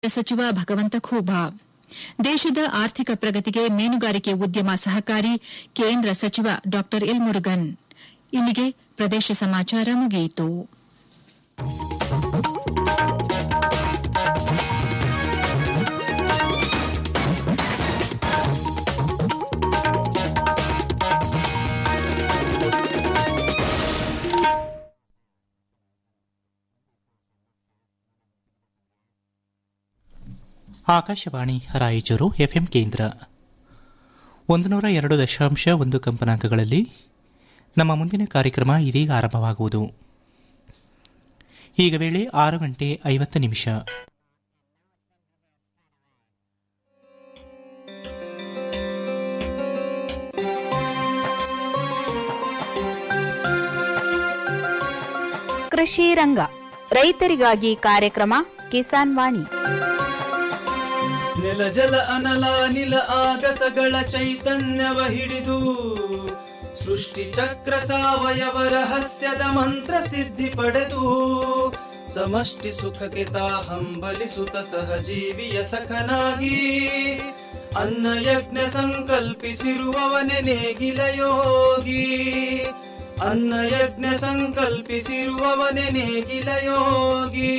ಸಚಿವ ಭಗವಂತ ಖೂಬಾ ದೇಶದ ಆರ್ಥಿಕ ಪ್ರಗತಿಗೆ ಮೀನುಗಾರಿಕೆ ಉದ್ಯಮ ಸಹಕಾರಿ ಕೇಂದ್ರ ಸಚಿವ ಡಾ ಎಲ್ ಮುರುಗನ್ ಇಲ್ಲಿಗೆ ಪ್ರದೇಶ ಸಮಾಚಾರ ಮುಗಿಯಿತು ಆಕಾಶವಾಣಿ ರಾಯಚೂರು ಎಫ್ಎಂ ಕೇಂದ್ರ ಒಂದು ನೂರ ಎರಡು ದಶಾಂಶ ಒಂದು ಕಂಪನಾಂಕಗಳಲ್ಲಿ ನಮ್ಮ ಮುಂದಿನ ಕಾರ್ಯಕ್ರಮ ಇದೀಗ ಆರಂಭವಾಗುವುದು ಈಗ ವೇಳೆ ಆರು ಗಂಟೆ ಐವತ್ತು ನಿಮಿಷ ಕೃಷಿ ರಂಗ ರೈತರಿಗಾಗಿ ಕಾರ್ಯಕ್ರಮ ಕಿಸಾನ್ ವಾಣಿ ನೆಲ ಜಲ ಅನಲ ನಿಲ ಆಗಸಗಳ ಚೈತನ್ಯವ ಹಿಡಿದು ಸೃಷ್ಟಿ ಚಕ್ರ ಸಾವಯವ ರಹಸ್ಯದ ಮಂತ್ರ ಸಿದ್ಧಿ ಪಡೆದು ಸಮಷ್ಟಿ ಸುಖಕ್ಕೆ ತಾ ಹಂಬಲಿಸುತ್ತ ಸಹಜೀವಿಯ ಸಖನಾಗಿ ಅನ್ನ ಯಜ್ಞ ಸಂಕಲ್ಪಿಸಿರುವವನೆ ನೇಗಿಲ ಯೋಗಿ ಅನ್ನ ಯಜ್ಞ ಸಂಕಲ್ಪಿಸಿರುವವನೆ ನೇಗಿಲ ಯೋಗಿ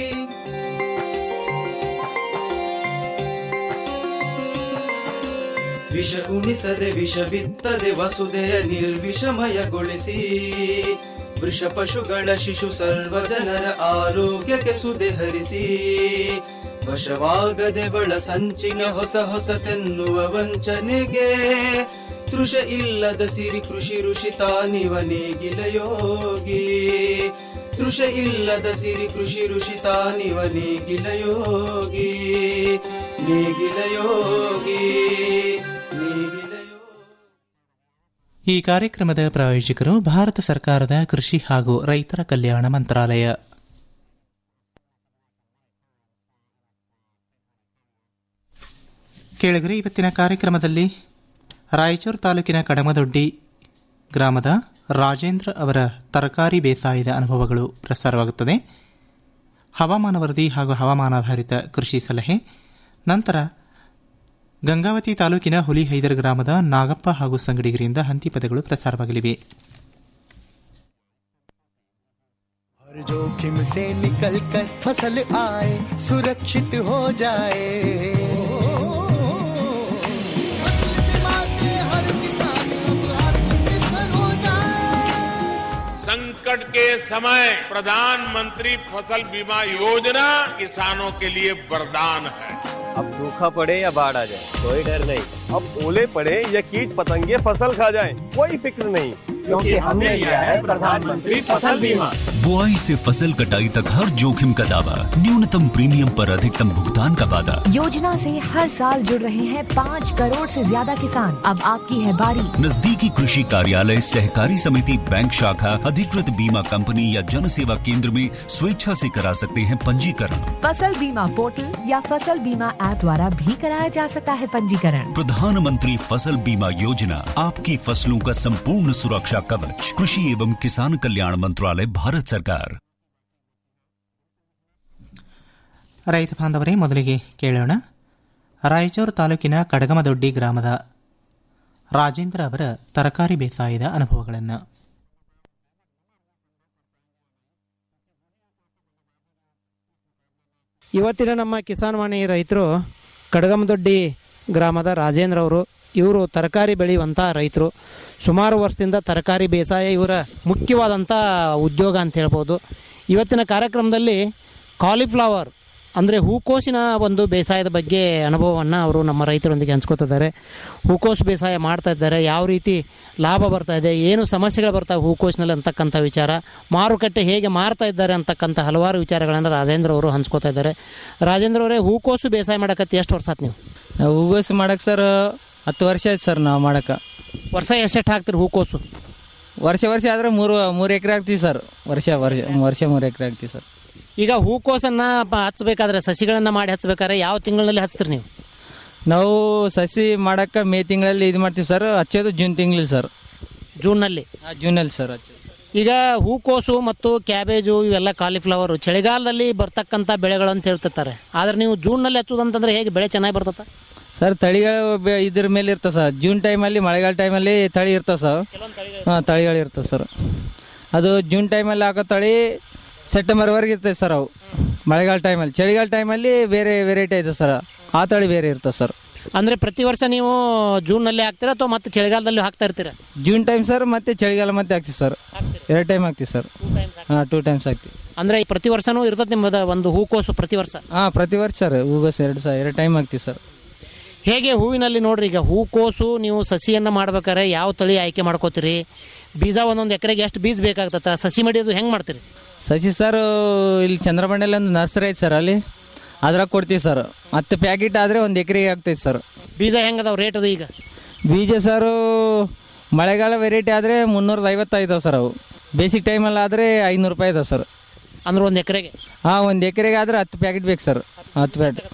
ವಿಷ ಉಣಿಸದೆ ವಿಷ ಬಿತ್ತದೆ ವಸುದೆಯ ನಿರ್ವಿಷಮಯಗೊಳಿಸಿ ವೃಷ ಪಶುಗಳ ಶಿಶು ಸರ್ವ ಜನರ ಆರೋಗ್ಯಕ್ಕೆ ಸುದೆ ಹರಿಸಿ ವಶವಾಗದೆ ಬಳ ಸಂಚಿನ ಹೊಸ ಹೊಸತೆನ್ನುವ ವಂಚನೆಗೆ ತೃಷ ಇಲ್ಲದ ಸಿರಿ ಕೃಷಿ ಋಷಿ ತಾನಿವ ನೇಗಿಲ ಯೋಗಿ ತೃಷ ಇಲ್ಲದ ಸಿರಿ ಕೃಷಿ ಋಷಿ ತಾನಿವ ನೇಗಿಲ ಯೋಗಿ ನೇಗಿಲ ಯೋಗಿ ನೇಗಿಲ ಯೋಗಿ ಈ ಕಾರ್ಯಕ್ರಮದ ಪ್ರಾಯೋಜಕರು ಭಾರತ ಸರ್ಕಾರದ ಕೃಷಿ ಹಾಗೂ ರೈತರ ಕಲ್ಯಾಣ ಮಂತ್ರಾಲಯ ಕೇಳಿದರೆ ಇವತ್ತಿನ ಕಾರ್ಯಕ್ರಮದಲ್ಲಿ ರಾಯಚೂರು ತಾಲೂಕಿನ ಕಡಮದೊಡ್ಡಿ ಗ್ರಾಮದ ರಾಜೇಂದ್ರ ಅವರ ತರಕಾರಿ ಬೇಸಾಯದ ಅನುಭವಗಳು ಪ್ರಸಾರವಾಗುತ್ತದೆ ಹವಾಮಾನ ವರದಿ ಹಾಗೂ ಹವಾಮಾನಾಧಾರಿತ ಕೃಷಿ ಸಲಹೆ ನಂತರ ಗಂಗಾವತಿ ತಾಲೂಕಿನ ಹುಲಿಹೈದರ್ ಗ್ರಾಮದ ನಾಗಪ್ಪ ಹಾಗೂ ಸಂಗಡಿಗರಿಂದ ಹಂತಿ ಪದಗಳು ಪ್ರಸಾರವಾಗಲಿವೆ हर जोखिम से निकल कर फसल आए सुरक्षित हो जाए फसल बीमा से हर किसान अब आत्मनिर्भर हो जाए संकट के समय प्रधानमंत्री फसल बीमा योजना किसानों के लिए वरदान है अब सूखा पड़े या बाढ़ आ जाए कोई डर नहीं अब ओले पड़े या कीट पतंगे फसल खा जाए कोई फिक्र नहीं क्योंकि हमने लिया है प्रधानमंत्री फसल बीमा बुआई से फसल कटाई तक हर जोखिम का दावा न्यूनतम प्रीमियम पर अधिकतम भुगतान का वादा योजना से हर साल जुड़ रहे हैं पाँच करोड़ से ज्यादा किसान अब आपकी है बारी नजदीकी कृषि कार्यालय सहकारी समिति बैंक शाखा अधिकृत बीमा कंपनी या जन सेवा केंद्र में स्वेच्छा से करा सकते हैं पंजीकरण फसल बीमा पोर्टल या फसल बीमा ऐप द्वारा भी कराया जा सकता है पंजीकरण प्रधानमंत्री फसल बीमा योजना आपकी फसलों का संपूर्ण सुरक्षा कवच कृषि एवं किसान कल्याण मंत्रालय भारत सरकार ರೈತ ಬಾಂಧವರೇ ಮೊದಲಿಗೆ ಕೇಳೋಣ ರಾಯಚೂರು ತಾಲೂಕಿನ ಕಡಗಮದೊಡ್ಡಿ ಗ್ರಾಮದ ರಾಜೇಂದ್ರ ಅವರ ತರಕಾರಿ ಬೇಸಾಯದ ಅನುಭವಗಳನ್ನು ಇವತ್ತಿನ ನಮ್ಮ ಕಿಸಾನ್ ವಾಣಿ ರೈತರು ಕಡಗಮದೊಡ್ಡಿ ಗ್ರಾಮದ ರಾಜೇಂದ್ರ ಅವರು ಇವರು ತರಕಾರಿ ಬೆಳೆಯುವಂಥ ರೈತರು ಸುಮಾರು ವರ್ಷದಿಂದ ತರಕಾರಿ ಬೇಸಾಯ ಇವರ ಮುಖ್ಯವಾದಂಥ ಉದ್ಯೋಗ ಅಂತ ಹೇಳ್ಬೋದು ಇವತ್ತಿನ ಕಾರ್ಯಕ್ರಮದಲ್ಲಿ ಕಾಲಿಫ್ಲವರ್ ಅಂದರೆ ಹೂಕೋಸಿನ ಒಂದು ಬೇಸಾಯದ ಬಗ್ಗೆ ಅನುಭವವನ್ನು ಅವರು ನಮ್ಮ ರೈತರೊಂದಿಗೆ ಹಂಚ್ಕೋತಿದ್ದಾರೆ ಹೂಕೋಸು ಬೇಸಾಯ ಮಾಡ್ತಾ ಇದ್ದಾರೆ ಯಾವ ರೀತಿ ಲಾಭ ಬರ್ತಾ ಇದೆ ಏನು ಸಮಸ್ಯೆಗಳು ಬರ್ತಾವೆ ಹೂಕೋಸಿನಲ್ಲಿ ಅಂತಕ್ಕಂಥ ವಿಚಾರ ಮಾರುಕಟ್ಟೆ ಹೇಗೆ ಮಾರ್ತಾ ಇದ್ದಾರೆ ಅಂತಕ್ಕಂಥ ಹಲವಾರು ವಿಚಾರಗಳನ್ನು ರಾಜೇಂದ್ರ ಅವರು ಹಂಚ್ಕೋತಾ ಇದ್ದಾರೆ ರಾಜೇಂದ್ರ ಅವರೇ ಹೂಕೋಸು ಬೇಸಾಯ ಮಾಡಕತ್ತೆ ಎಷ್ಟು ವರ್ಷ ಆತು ನೀವು ಹೂಗೋಸು ಮಾಡಕ್ಕೆ ಸರ್ ಹತ್ತು ವರ್ಷ ಆಯ್ತು ಸರ್ ನಾವು ಮಾಡಕ್ಕೆ ವರ್ಷ ಎಷ್ಟೆಷ್ಟು ಹಾಕ್ತೀರಿ ಹೂಕೋಸು ವರ್ಷ ವರ್ಷ ಆದರೆ ಮೂರು ಮೂರು ಎಕರೆ ಹಾಕ್ತೀವಿ ಸರ್ ವರ್ಷ ವರ್ಷ ವರ್ಷ ಮೂರು ಎಕರೆ ಹಾಕ್ತೀವಿ ಸರ್ ಈಗ ಹೂಕೋಸನ್ನು ಪ ಹಚ್ಬೇಕಾದ್ರೆ ಸಸಿಗಳನ್ನು ಮಾಡಿ ಹಚ್ಬೇಕಾದ್ರೆ ಯಾವ ತಿಂಗಳಲ್ಲಿ ಹಚ್ತೀರಿ ನೀವು ನಾವು ಸಸಿ ಮಾಡಕ್ಕೆ ಮೇ ತಿಂಗಳಲ್ಲಿ ಇದು ಮಾಡ್ತೀವಿ ಸರ್ ಹಚ್ಚೋದು ಜೂನ್ ತಿಂಗಳಲ್ಲಿ ಸರ್ ಜೂನ್ನಲ್ಲಿ ಜೂನಲ್ಲಿ ಸರ್ ಹಚ್ಚೋದು ಈಗ ಹೂಕೋಸು ಮತ್ತು ಕ್ಯಾಬೇಜು ಇವೆಲ್ಲ ಕಾಲಿಫ್ಲವರು ಚಳಿಗಾಲದಲ್ಲಿ ಬರ್ತಕ್ಕಂಥ ಬೆಳೆಗಳು ಅಂತ ಹೇಳ್ತಿರ್ತಾರೆ ಆದ್ರೆ ನೀವು ಜೂನ್ನಲ್ಲಿ ಹಚ್ಚೋದಂತಂದ್ರೆ ಹೇಗೆ ಬೆಳೆ ಚೆನ್ನಾಗಿ ಬರ್ತದ ಸರ್ ತಳಿಗಳು ಬೆ- ಇದ್ರ ಮೇಲೆ ಇರ್ತವೆ ಸರ್ ಜೂನ್ ಟೈಮಲ್ಲಿ ಮಳೆಗಾಲ ಟೈಮಲ್ಲಿ ತಳಿ ಇರ್ತವೆ ಸರ್ ಹಾಂ ತಳಿಗಳು ಇರ್ತವೆ ಸರ್ ಅದು ಜೂನ್ ಟೈಮಲ್ಲಿ ಹಾಕೋ ತಳಿ ಸೆಪ್ಟೆಂಬರ್ವರೆಗೆ ಇರ್ತದೆ ಸರ್ ಅವು ಮಳೆಗಾಲ ಟೈಮಲ್ಲಿ ಚಳಿಗಾಲ ಟೈಮಲ್ಲಿ ಬೇರೆ ವೆರೈಟಿ ಐತೆ ಸರ್ ಆ ತಳಿ ಬೇರೆ ಇರ್ತವೆ ಸರ್ ಅಂದ್ರೆ ಪ್ರತಿ ವರ್ಷ ನೀವು ಜೂನ್ನಲ್ಲಿ ಹಾಕ್ತೀರಾ ಅಥವಾ ಮತ್ತೆ ಚಳಿಗಾಲದಲ್ಲಿ ಹಾಕ್ತಾ ಇರ್ತೀರಾ ಜೂನ್ ಟೈಮ್ ಸರ್ ಮತ್ತೆ ಚಳಿಗಾಲ ಮತ್ತೆ ಹಾಕ್ತೀವಿ ಸರ್ ಎರಡು ಟೈಮ್ ಹಾಕ್ತೀವಿ ಸರ್ ಹಾಂ ಟೂ ಟೈಮ್ಸ್ ಹಾಕ್ತೀವಿ ಅಂದ್ರೆ ಈ ಪ್ರತಿ ವರ್ಷನೂ ಇರ್ತದೆ ನಿಮ್ಮದ ಒಂದು ಹೂಕೋಸು ಪ್ರತಿ ವರ್ಷ ಹಾಂ ಪ್ರತಿ ವರ್ಷ ಸರ್ ಹೂಗೋಸ್ ಎರಡು ಸರ್ ಎರಡು ಟೈಮ್ ಹಾಕ್ತೀವಿ ಸರ್ ಹೇಗೆ ಹೂವಿನಲ್ಲಿ ನೋಡ್ರಿ ಈಗ ಹೂಕೋಸು ನೀವು ಸಸಿಯನ್ನ ಮಾಡ್ಬೇಕಾದ್ರೆ ಯಾವ ತಳಿ ಆಯ್ಕೆ ಮಾಡ್ಕೋತೀರಿ ಬೀಜ ಒಂದೊಂದು ಎಕರೆಗೆ ಎಷ್ಟು ಬೀಜ ಬೇಕಾಗ್ತದ ಸಸಿ ಮಡಿಯೋದು ಹೆಂಗ್ ಮಾಡ್ತೀರಿ ಸಸಿ ಸರ್ ಇಲ್ಲಿ ಚಂದ್ರಮಂಡಲ ಒಂದು ನರ್ಸರಿ ಐತೆ ಸರ್ ಅಲ್ಲಿ ಅದ್ರಾಗ ಕೊಡ್ತೀವಿ ಸರ್ ಹತ್ತು ಪ್ಯಾಕೆಟ್ ಆದರೆ ಒಂದು ಎಕರೆಗೆ ಆಗ್ತೈತೆ ಸರ್ ಬೀಜ ಹೆಂಗದಾವ್ ರೇಟ್ ಅದು ಈಗ ಬೀಜ ಸರ್ ಮಳೆಗಾಲ ವೆರೈಟಿ ಆದರೆ ಮುನ್ನೂರದ ಐವತ್ತೈದವ ಸರ್ ಅವು ಬೇಸಿಕ್ ಟೈಮಲ್ಲಿ ಆದರೆ ಐನೂರು ರೂಪಾಯಿ ಇದಾವೆ ಸರ್ ಅಂದ್ರೆ ಒಂದು ಎಕರೆಗೆ ಹಾಂ ಒಂದು ಎಕರೆಗೆ ಆದರೆ ಹತ್ತು ಪ್ಯಾಕೆಟ್ ಬೇಕು ಸರ್ ಹತ್ತು ಪ್ಯಾಕೆಟ್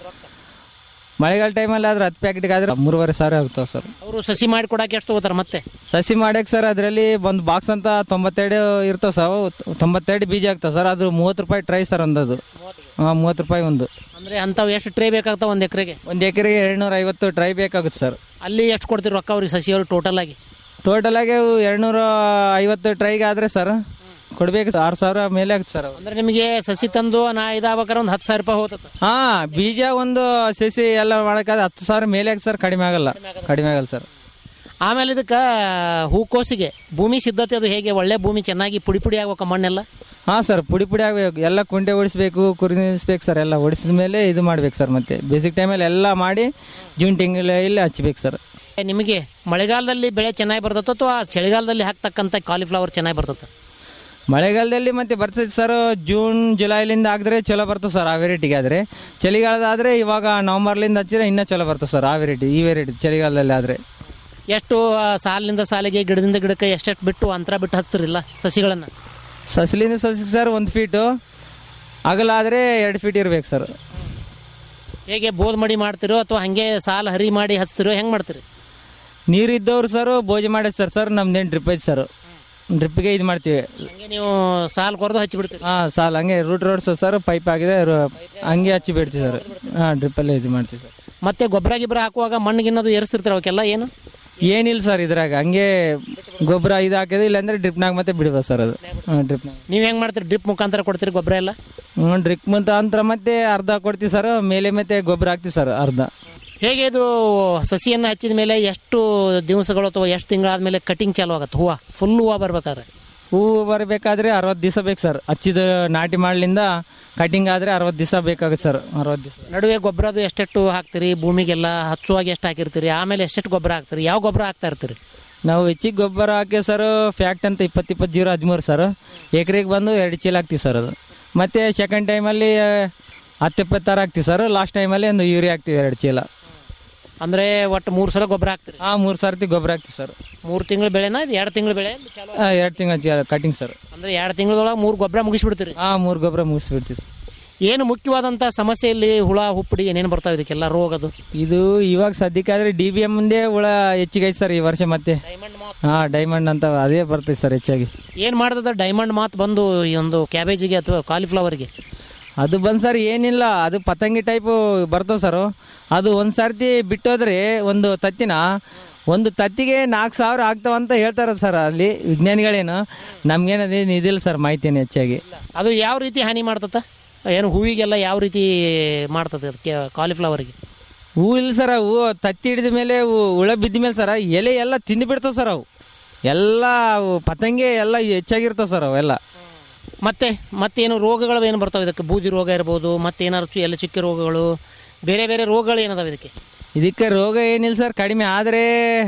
ಮಳೆಗಾಲ ಟೈಮಲ್ಲಿ ಆದರೆ ಹತ್ತು ಪ್ಯಾಕೆಟ್ಗೆ ಆದರೆ ಮೂರುವರೆ ಸಾವಿರ ಆಗ್ತಾವೆ ಸರ್ ಅವರು ಸಸಿ ಮಾಡಿ ಕೊಡಕ್ಕೆ ಎಷ್ಟು ತಗೋತಾರ ಮತ್ತೆ ಸಸಿ ಮಾಡಕ್ಕೆ ಸರ್ ಅದರಲ್ಲಿ ಒಂದು ಬಾಕ್ಸ್ ಅಂತ ತೊಂಬತ್ತೆರಡು ಇರ್ತಾವೆ ಸರ್ ಅವು ತೊಂಬತ್ತೆರಡು ಬೀಜ ಆಗ್ತಾವೆ ಸರ್ ಅದು ಮೂವತ್ತು ರೂಪಾಯಿ ಟ್ರೈ ಸರ್ ಒಂದದು ಹಾಂ ಮೂವತ್ತು ರೂಪಾಯಿ ಒಂದು ಅಂದ್ರೆ ಅಂಥವು ಎಷ್ಟು ಟ್ರೇ ಬೇಕಾಗ್ತಾವ ಒಂದು ಎಕರೆಗೆ ಒಂದು ಎಕರೆಗೆ ಎರಡುನೂರ ಐವತ್ತು ಟ್ರೈ ಬೇಕಾಗುತ್ತೆ ಸರ್ ಅಲ್ಲಿ ಎಷ್ಟು ಕೊಡ್ತೀರಿ ರೊಕ್ಕ ಅವ್ರಿಗೆ ಸಸಿಯವರು ಟೋಟಲ್ ಆಗಿ ಟೋಟಲ್ ಆಗಿ ಅವು ಎರಡುನೂರ ಐವತ್ತು ಟ್ರೈಗೆ ಆದರೆ ಸರ್ ಕೊಡ್ಬೇಕು ಆರು ಸಾವಿರ ಮೇಲೆ ಆಗುತ್ತೆ ಸರ್ ಅವು ಅಂದ್ರೆ ನಿಮಗೆ ಸಸಿ ತಂದು ನಾ ಇದಾಗ್ಬೇಕಾದ್ರೆ ಒಂದು ಹತ್ತು ಸಾವಿರ ರೂಪಾಯಿ ಹೋಗ್ತದೆ ಹಾಂ ಬೀಜ ಒಂದು ಸಸಿ ಎಲ್ಲ ಮಾಡೋಕ್ಕಾದ್ರೆ ಹತ್ತು ಸಾವಿರ ಮೇಲೆ ಆಗುತ್ತೆ ಸರ್ ಕಡಿಮೆ ಆಗಲ್ಲ ಕಡಿಮೆ ಆಗಲ್ಲ ಸರ್ ಆಮೇಲೆ ಇದಕ್ಕೆ ಹೂಕೋಸಿಗೆ ಭೂಮಿ ಸಿದ್ಧತೆ ಅದು ಹೇಗೆ ಒಳ್ಳೆ ಭೂಮಿ ಚೆನ್ನಾಗಿ ಪುಡಿ ಪುಡಿ ಆಗ್ಬೇಕು ಮಣ್ಣೆಲ್ಲ ಹಾಂ ಸರ್ ಪುಡಿ ಪುಡಿ ಆಗಬೇಕು ಎಲ್ಲ ಕುಂಟೆ ಓಡಿಸ್ಬೇಕು ಕುರಿ ನಿಲ್ಲಿಸ್ಬೇಕು ಸರ್ ಎಲ್ಲ ಓಡಿಸಿದ ಮೇಲೆ ಇದು ಮಾಡ್ಬೇಕು ಸರ್ ಮತ್ತೆ ಬೇಸಿಕ್ ಟೈಮಲ್ಲಿ ಎಲ್ಲ ಮಾಡಿ ಜೂನ್ ತಿಂಗಳಲ್ಲಿ ಹಚ್ಬೇಕು ಸರ್ ನಿಮಗೆ ಮಳೆಗಾಲದಲ್ಲಿ ಬೆಳೆ ಚೆನ್ನಾಗಿ ಬರ್ತತೋ ಅಥವಾ ಚಳಿಗಾಲದಲ್ಲಿ ಹಾಕ್ತಕ್ಕಂಥ ಕಾಲಿಫ್ಲವರ್ ಚೆನ್ನಾಗಿ ಬರ್ತದೆ ಮಳೆಗಾಲದಲ್ಲಿ ಮತ್ತೆ ಬರ್ತದೆ ಸರ್ ಜೂನ್ ಜುಲೈಲಿಂದ ಹಾಕಿದ್ರೆ ಚಲೋ ಬರ್ತದೆ ಸರ್ ಆ ವೆರೈಟಿಗೆ ಆದರೆ ಚಳಿಗಾಲದ ಆದರೆ ಇವಾಗ ನವಂಬರ್ಲಿಂದ ಹಚ್ಚಿದ್ರೆ ಇನ್ನೂ ಚಲೋ ಬರ್ತದೆ ಸರ್ ಆ ವೆರೈಟಿ ಈ ವೆರೈಟಿ ಚಳಿಗಾಲದಲ್ಲಿ ಆದರೆ ಎಷ್ಟು ಆ, ಸಾಲಿನಿಂದ ಸಾಲಿಗೆ ಗಿಡದಿಂದ ಗಿಡಕ್ಕೆ ಎಷ್ಟೆಷ್ಟು ಬಿಟ್ಟು ಅಂತರ ಬಿಟ್ಟು ಹಚ್ತಿರಿಲ್ಲ ಸಸಿಗಳನ್ನು ಸಸಿಲಿಂದ ಸಸಿ ಸರ್ ಒಂದು ಫೀಟು ಅಗಲ ಆದರೆ ಎರಡು ಫೀಟ್ ಇರ್ಬೇಕು ಸರ್ ಹೇಗೆ ಬೋದ್ ಮಡಿ ಮಾಡ್ತಿರೋ ಅಥವಾ ಹಂಗೆ ಸಾಲ ಹರಿ ಮಾಡಿ ಹಚ್ತಿರೋ ಹೆಂಗೆ ಮಾಡ್ತೀರಿ ನೀರು ಇದ್ದವ್ರು ಸರ್ ಬೋಜಿ ಮಾಡಿ ಸರ್ ಸರ್ ನಮ್ದೇನು ಡ್ರಿಪ್ ಐತೆ ಸರ್ ಡ್ರಿಪ್ಗೆ ಇದು ಮಾಡ್ತೀವಿ ಹಂಗೆ ನೀವು ಸಾಲ್ ಕೊರೆದು ಹಚ್ಚಿ ಬಿಡ್ತೀರಿ ಹಾಂ ಸಾಲ ಹಂಗೆ ರೂಟ್ ರೋಡ್ಸ್ ಸರ್ ಪೈಪ್ ಆಗಿದೆ ರು- ಹಂಗೆ ಹಚ್ಚಿ ಬಿಡ್ತೀವಿ ಸರ್ ಹಾಂ ಡ್ರಿಪ್ಪಲ್ಲೇ ಇದು ಮಾಡ್ತೀವಿ ಸರ್ ಮತ್ತೆ ಗೊಬ್ಬರ ಗಿಬ್ಬರ ಹಾಕುವಾಗ ಮಣ್ಣಿಗಿನ್ನೋದು ಏರಿಸ್ತಿರ್ತೀರ ಅವಕ್ಕೆಲ್ಲ ಏನು ಏನಿಲ್ಲ ಸರ್ ಇದ್ರಾಗ ಹಂಗೆ ಗೊಬ್ಬರ ಇದು ಹಾಕಿದ್ರೆ ಇಲ್ಲಾಂದ್ರೆ ಡ್ರಿಪ್ನಾಗ ಮತ್ತೆ ಬಿಡ್ಬೋದು ಸರ್ ಅದು ಹಾಂ ಡ್ರಿಪ್ನಾಗ ನೀವು ಹೆಂಗೆ ಮಾಡ್ತೀರಿ ಡ್ರಿಪ್ ಮುಖಾಂತರ ಕೊಡ್ತೀರಿ ಗೊಬ್ಬರ ಎಲ್ಲ ಹ್ಞೂ ಡ್ರಿಪ್ ಮುಖಾಂತರ ಮತ್ತೆ ಅರ್ಧ ಕೊಡ್ತೀವಿ ಸರ್ ಮೇಲೆ ಮತ್ತೆ ಗೊಬ್ಬರ ಹಾಕ್ತೀವಿ ಸರ್ ಅರ್ಧ ಹೇಗೆ ಇದು ಸಸಿಯನ್ನು ಹಚ್ಚಿದ ಮೇಲೆ ಎಷ್ಟು ದಿವಸಗಳು ಅಥವಾ ಎಷ್ಟು ತಿಂಗಳಾದ್ಮೇಲೆ ಕಟಿಂಗ್ ಚಾಲು ಆಗುತ್ತೆ ಹೂವು ಫುಲ್ ಹೂವು ಬರ್ಬೇಕಾದ್ರೆ ಹೂವು ಬರಬೇಕಾದ್ರೆ ಅರವತ್ತು ದಿವಸ ಬೇಕು ಸರ್ ಹಚ್ಚಿದ ನಾಟಿ ಮಾಡ್ಲಿಂದ ಕಟಿಂಗ್ ಆದರೆ ಅರವತ್ತು ದಿವಸ ಬೇಕಾಗುತ್ತೆ ಸರ್ ಅರವತ್ತು ದಿವಸ ನಡುವೆ ಗೊಬ್ಬರ ಅದು ಎಷ್ಟೆಷ್ಟು ಹಾಕ್ತೀರಿ ಭೂಮಿಗೆಲ್ಲ ಹಚ್ಚುವಾಗ ಎಷ್ಟು ಹಾಕಿರ್ತೀರಿ ಆಮೇಲೆ ಎಷ್ಟೆಷ್ಟು ಗೊಬ್ಬರ ಹಾಕ್ತೀರಿ ಯಾವ ಗೊಬ್ಬರ ಹಾಕ್ತಾ ಇರ್ತೀರಿ ನಾವು ಹೆಚ್ಚಿಗೆ ಗೊಬ್ಬರ ಹಾಕಿ ಸರ್ ಫ್ಯಾಕ್ಟ್ ಅಂತ ಇಪ್ಪತ್ತು ಇಪ್ಪತ್ತು ಜೀರೋ ಹದಿಮೂರು ಸರ್ ಎಕರೆಗೆ ಬಂದು ಎರಡು ಚೀಲ ಹಾಕ್ತೀವಿ ಸರ್ ಅದು ಮತ್ತು ಸೆಕೆಂಡ್ ಟೈಮಲ್ಲಿ ಹತ್ತು ಇಪ್ಪತ್ತಾರು ಹಾಕ್ತೀವಿ ಸರ್ ಲಾಸ್ಟ್ ಟೈಮಲ್ಲಿ ಒಂದು ಯೂರಿ ಹಾಕ್ತೀವಿ ಎರಡು ಚೀಲ ಅಂದ್ರೆ ಒಟ್ಟು ಮೂರು ಸಲ ಗೊಬ್ಬರ ಹಾಕ್ತೀರಿ ಹಾಂ ಮೂರು ಸರ್ತಿ ಗೊಬ್ಬರ ಹಾಕ್ತೀವಿ ಸರ್ ಮೂರು ತಿಂಗಳ ಬೆಳೆನ ಇದು ಎರಡು ತಿಂಗಳ ಬೆಳೆ ಚಾಲು ಎರಡು ತಿಂಗಳ ಚೀಲ ಕಟಿಂಗ್ ಸರ್ ಅಂದ್ರೆ ಎರಡು ತಿಂಗಳೊಳಗೆ ಮೂರು ಗೊಬ್ಬರ ಮುಗಿಸ್ಬಿಡ್ತೀರಿ ಹಾಂ ಮೂರು ಗೊಬ್ಬರ ಮುಗಿಸ್ಬಿಡ್ತೀವಿ ಸರ್ ಏನು ಮುಖ್ಯವಾದಂಥ ಸಮಸ್ಯೆ ಇಲ್ಲಿ ಹುಳ ಹುಪ್ಪಡಿ ಏನೇನು ಬರ್ತಾವೆ ಇದಕ್ಕೆಲ್ಲ ರೋಗದು ಇದು ಇವಾಗ ಸದ್ಯಕ್ಕಾದ್ರೆ ಡಿ ಬಿ ಎಮ್ ಮುಂದೆ ಹುಳ ಹೆಚ್ಚಿಗೆ ಐತೆ ಸರ್ ಈ ವರ್ಷ ಮತ್ತೆ ಹಾಂ ಡೈಮಂಡ್ ಅಂತ ಅದೇ ಬರ್ತೈತೆ ಸರ್ ಹೆಚ್ಚಾಗಿ ಏನು ಮಾಡ್ತದ ಡೈಮಂಡ್ ಮಾತು ಬಂದು ಈ ಒಂದು ಕ್ಯಾಬೇಜಿಗೆ ಅಥವಾ ಕಾಲಿಫ್ಲವರ್ಗೆ ಅದು ಬಂದು ಸರ್ ಏನಿಲ್ಲ ಅದು ಪತಂಗಿ ಟೈಪು ಬರ್ತವೆ ಸರ್ ಅದು ಒಂದು ಸರ್ತಿ ಬಿಟ್ಟೋದ್ರೆ ಒಂದು ತತ್ತಿನ ಒಂದು ತತ್ತಿಗೆ ನಾಲ್ಕು ಸಾವಿರ ಆಗ್ತಾವಂತ ಹೇಳ್ತಾರೆ ಸರ್ ಅಲ್ಲಿ ವಿಜ್ಞಾನಿಗಳೇನು ನಮ್ಗೇನು ಅದೇನು ಇದಿಲ್ಲ ಸರ್ ಮಾಹಿತಿಯನ್ನು ಹೆಚ್ಚಾಗಿ ಅದು ಯಾವ ರೀತಿ ಹಾನಿ ಮಾಡ್ತದ ಏನು ಹೂವಿಗೆಲ್ಲ ಯಾವ ರೀತಿ ಮಾಡ್ತದೆ ಅದಕ್ಕೆ ಕಾಲಿಫ್ಲವರ್ಗೆ ಹೂ ಇಲ್ಲ ಸರ್ ಅವು ತತ್ತಿ ಹಿಡಿದ ಮೇಲೆ ಅವು ಹುಳ ಬಿದ್ದ ಮೇಲೆ ಸರ್ ಎಲೆ ಎಲ್ಲ ತಿಂದು ಬಿಡ್ತಾವೆ ಸರ್ ಅವು ಎಲ್ಲ ಅವು ಪತಂಗಿ ಎಲ್ಲ ಹೆಚ್ಚಾಗಿರ್ತಾವೆ ಸರ್ ಅವೆಲ್ಲ ಮತ್ತೆ ಮತ್ತೇನು ರೋಗಗಳು ಏನು ಬರ್ತಾವೆ ಇದಕ್ಕೆ ಬೂದಿ ರೋಗ ಇರ್ಬೋದು ಮತ್ತೇನಾದ್ರು ಚು- ಎಲ್ಲ ಚಿಕ್ಕ ರೋಗಗಳು ಬೇರೆ ಬೇರೆ ರೋಗಗಳು ಏನದಾವೆ ಇದಕ್ಕೆ ಇದಕ್ಕೆ ರೋಗ ಏನಿಲ್ಲ ಸರ್ ಕಡಿಮೆ ಆದರೆ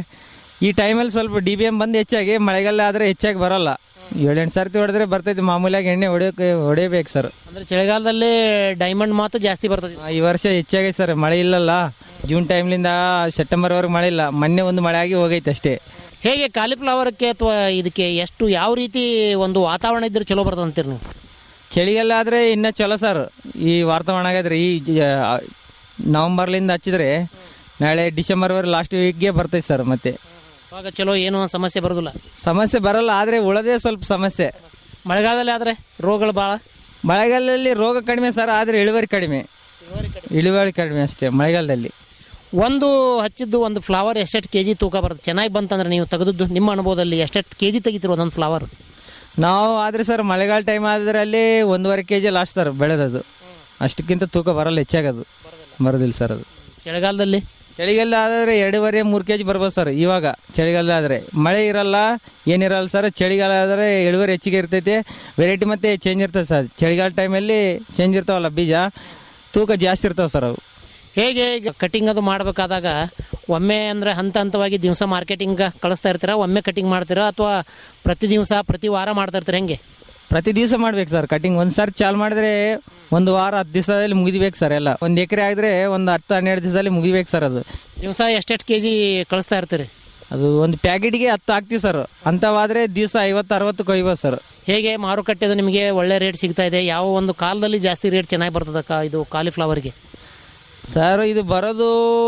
ಈ ಟೈಮಲ್ಲಿ ಸ್ವಲ್ಪ ಡಿ ಬಿ ಎಮ್ ಬಂದು ಹೆಚ್ಚಾಗಿ ಮಳೆಗಾಲ ಆದರೆ ಹೆಚ್ಚಾಗಿ ಬರೋಲ್ಲ ಏಳೆಂಟು ಸರ್ತಿ ಹೊಡೆದ್ರೆ ಬರ್ತೈತೆ ಮಾಮೂಲಿಯಾಗಿ ಎಣ್ಣೆ ಹೊಡೆಯೋಕೆ ಹೊಡೆಯಬೇಕು ಸರ್ ಅಂದ್ರೆ ಚಳಿಗಾಲದಲ್ಲಿ ಡೈಮಂಡ್ ಮಾತು ಜಾಸ್ತಿ ಬರ್ತದೆ ಈ ವರ್ಷ ಹೆಚ್ಚಾಗೈತೆ ಸರ್ ಮಳೆ ಇಲ್ಲಲ್ಲ ಜೂನ್ ಟೈಮ್ಲಿಂದ ಸೆಪ್ಟೆಂಬರ್ವರೆಗೆ ಮಳೆ ಇಲ್ಲ ಮೊನ್ನೆ ಒಂದು ಮಳೆ ಆಗಿ ಹೋಗೈತೆ ಅಷ್ಟೇ ಹೇಗೆ ಕಾಲಿಫ್ಲವರ್ಗೆ ಅಥವಾ ಇದಕ್ಕೆ ಎಷ್ಟು ಯಾವ ರೀತಿ ಒಂದು ವಾತಾವರಣ ಇದ್ರೆ ಚಲೋ ಬರ್ತದೆ ಅಂತೀರಿ ನೀವು ಚಳಿಗಾಲ ಆದರೆ ಇನ್ನೂ ಚಲೋ ಸರ್ ಈ ವಾತಾವರಣ ಆಗಿದ್ರೆ ಈ ಜ- ನವಂಬರ್ಲಿಂದ ಹಚ್ಚಿದ್ರೆ ನಾಳೆ ಡಿಸೆಂಬರ್ವರೆಗೆ ಲಾಸ್ಟ್ ವೀಕ್ಗೆ ಬರ್ತೈತೆ ಸರ್ ಮತ್ತೆ ಅವಾಗ ಚಲೋ ಏನು ಸಮಸ್ಯೆ ಬರೋದಿಲ್ಲ ಸಮಸ್ಯೆ ಬರಲ್ಲ ಆದರೆ ಉಳದೇ ಸ್ವಲ್ಪ ಸಮಸ್ಯೆ ಮಳೆಗಾಲದಲ್ಲಿ ಆದರೆ ರೋಗಗಳು ಭಾಳ ಮಳೆಗಾಲದಲ್ಲಿ ರೋಗ ಕಡಿಮೆ ಸರ್ ಆದರೆ ಇಳುವರಿ ಕಡಿಮೆ ಇಳುವರಿ ಕಡಿಮೆ ಅಷ್ಟೇ ಮಳೆಗಾಲದಲ್ಲಿ ಒಂದು ಹಚ್ಚಿದ್ದು ಒಂದು ಫ್ಲವರ್ ಎಷ್ಟೆಷ್ಟು ಕೆ ಜಿ ತೂಕ ಬರುತ್ತೆ ಚೆನ್ನಾಗಿ ಬಂತಂದ್ರೆ ನೀವು ತೆಗೆದದ್ದು ನಿಮ್ಮ ಅನುಭವದಲ್ಲಿ ಎಷ್ಟೆಷ್ಟು ಕೆ ಜಿ ತೆಗಿತೀರಿ ಒಂದೊಂದು ಫ್ಲವರ್ ನಾವು ಆದರೆ ಸರ್ ಮಳೆಗಾಲ ಟೈಮ್ ಆದ್ರಲ್ಲಿ ಒಂದೂವರೆ ಕೆ ಜಿ ಲಾಸ್ಟ್ ಸರ್ ಬೆಳೆದದು ಅಷ್ಟಕ್ಕಿಂತ ತೂಕ ಬರಲ್ಲ ಹೆಚ್ಚಾಗದು ಬರೋದಿಲ್ಲ ಸರ್ ಅದು ಚಳಿಗಾಲದಲ್ಲಿ ಚಳಿಗಾಲ ಆದರೆ ಎರಡೂವರೆ ಮೂರು ಕೆ ಜಿ ಬರ್ಬೋದು ಸರ್ ಇವಾಗ ಚಳಿಗಾಲ ಆದರೆ ಮಳೆ ಇರಲ್ಲ ಏನಿರಲ್ಲ ಸರ್ ಚಳಿಗಾಲ ಆದರೆ ಇಳುವರಿ ಹೆಚ್ಚಿಗೆ ಇರ್ತೈತೆ ವೆರೈಟಿ ಮತ್ತೆ ಚೇಂಜ್ ಇರ್ತದೆ ಸರ್ ಚಳಿಗಾಲ ಟೈಮಲ್ಲಿ ಚೇಂಜ್ ಇರ್ತಾವಲ್ಲ ಬೀಜ ತೂಕ ಜಾಸ್ತಿ ಇರ್ತಾವೆ ಸರ್ ಅವು ಹೇಗೆ ಈಗ ಕಟಿಂಗ್ ಅದು ಮಾಡಬೇಕಾದಾಗ ಒಮ್ಮೆ ಅಂದರೆ ಹಂತ ಹಂತವಾಗಿ ದಿವಸ ಮಾರ್ಕೆಟಿಂಗ್ ಕಳಿಸ್ತಾ ಇರ್ತೀರಾ ಒಮ್ಮೆ ಕಟಿಂಗ್ ಮಾಡ್ತೀರಾ ಅಥವಾ ಪ್ರತಿ ದಿವಸ ಪ್ರತಿ ವಾರ ಮಾಡ್ತಾ ಇರ್ತೀರಾ ಹೆಂಗೆ ಪ್ರತಿ ದಿವಸ ಮಾಡ್ಬೇಕು ಸರ್ ಕಟಿಂಗ್ ಒಂದು ಸಾರಿ ಚಾಲು ಮಾಡಿದ್ರೆ ಒಂದು ವಾರ ಹತ್ತು ದಿವಸದಲ್ಲಿ ಮುಗಿಬೇಕು ಸರ್ ಎಲ್ಲ ಒಂದು ಎಕರೆ ಆಗಿದ್ರೆ ಒಂದು ಹತ್ತು ಹನ್ನೆರಡು ದಿವಸದಲ್ಲಿ ಮುಗಿಬೇಕು ಸರ್ ಅದು ದಿವಸ ಎಷ್ಟೆಷ್ಟು ಕೆ ಜಿ ಕಳಿಸ್ತಾ ಇರ್ತೀರಿ ಅದು ಒಂದು ಪ್ಯಾಕೆಟ್ಗೆ ಹತ್ತು ಹಾಕ್ತೀವಿ ಸರ್ ಅಂಥವಾದ್ರೆ ದಿವಸ ಐವತ್ತು ಅರವತ್ತು ಕೊಯ್ಬೋದು ಸರ್ ಹೇಗೆ ಮಾರುಕಟ್ಟೆದು ನಿಮಗೆ ಒಳ್ಳೆ ರೇಟ್ ಸಿಗ್ತಾ ಇದೆ ಯಾವ ಒಂದು ಕಾಲದಲ್ಲಿ ಜಾಸ್ತಿ ರೇಟ್ ಚೆನ್ನಾಗಿ ಬರ್ತದೆ ಕಾ ಇದು ಕಾಲಿಫ್ಲವರ್ಗೆ ಸರ್ ಇದು ಬರೋದು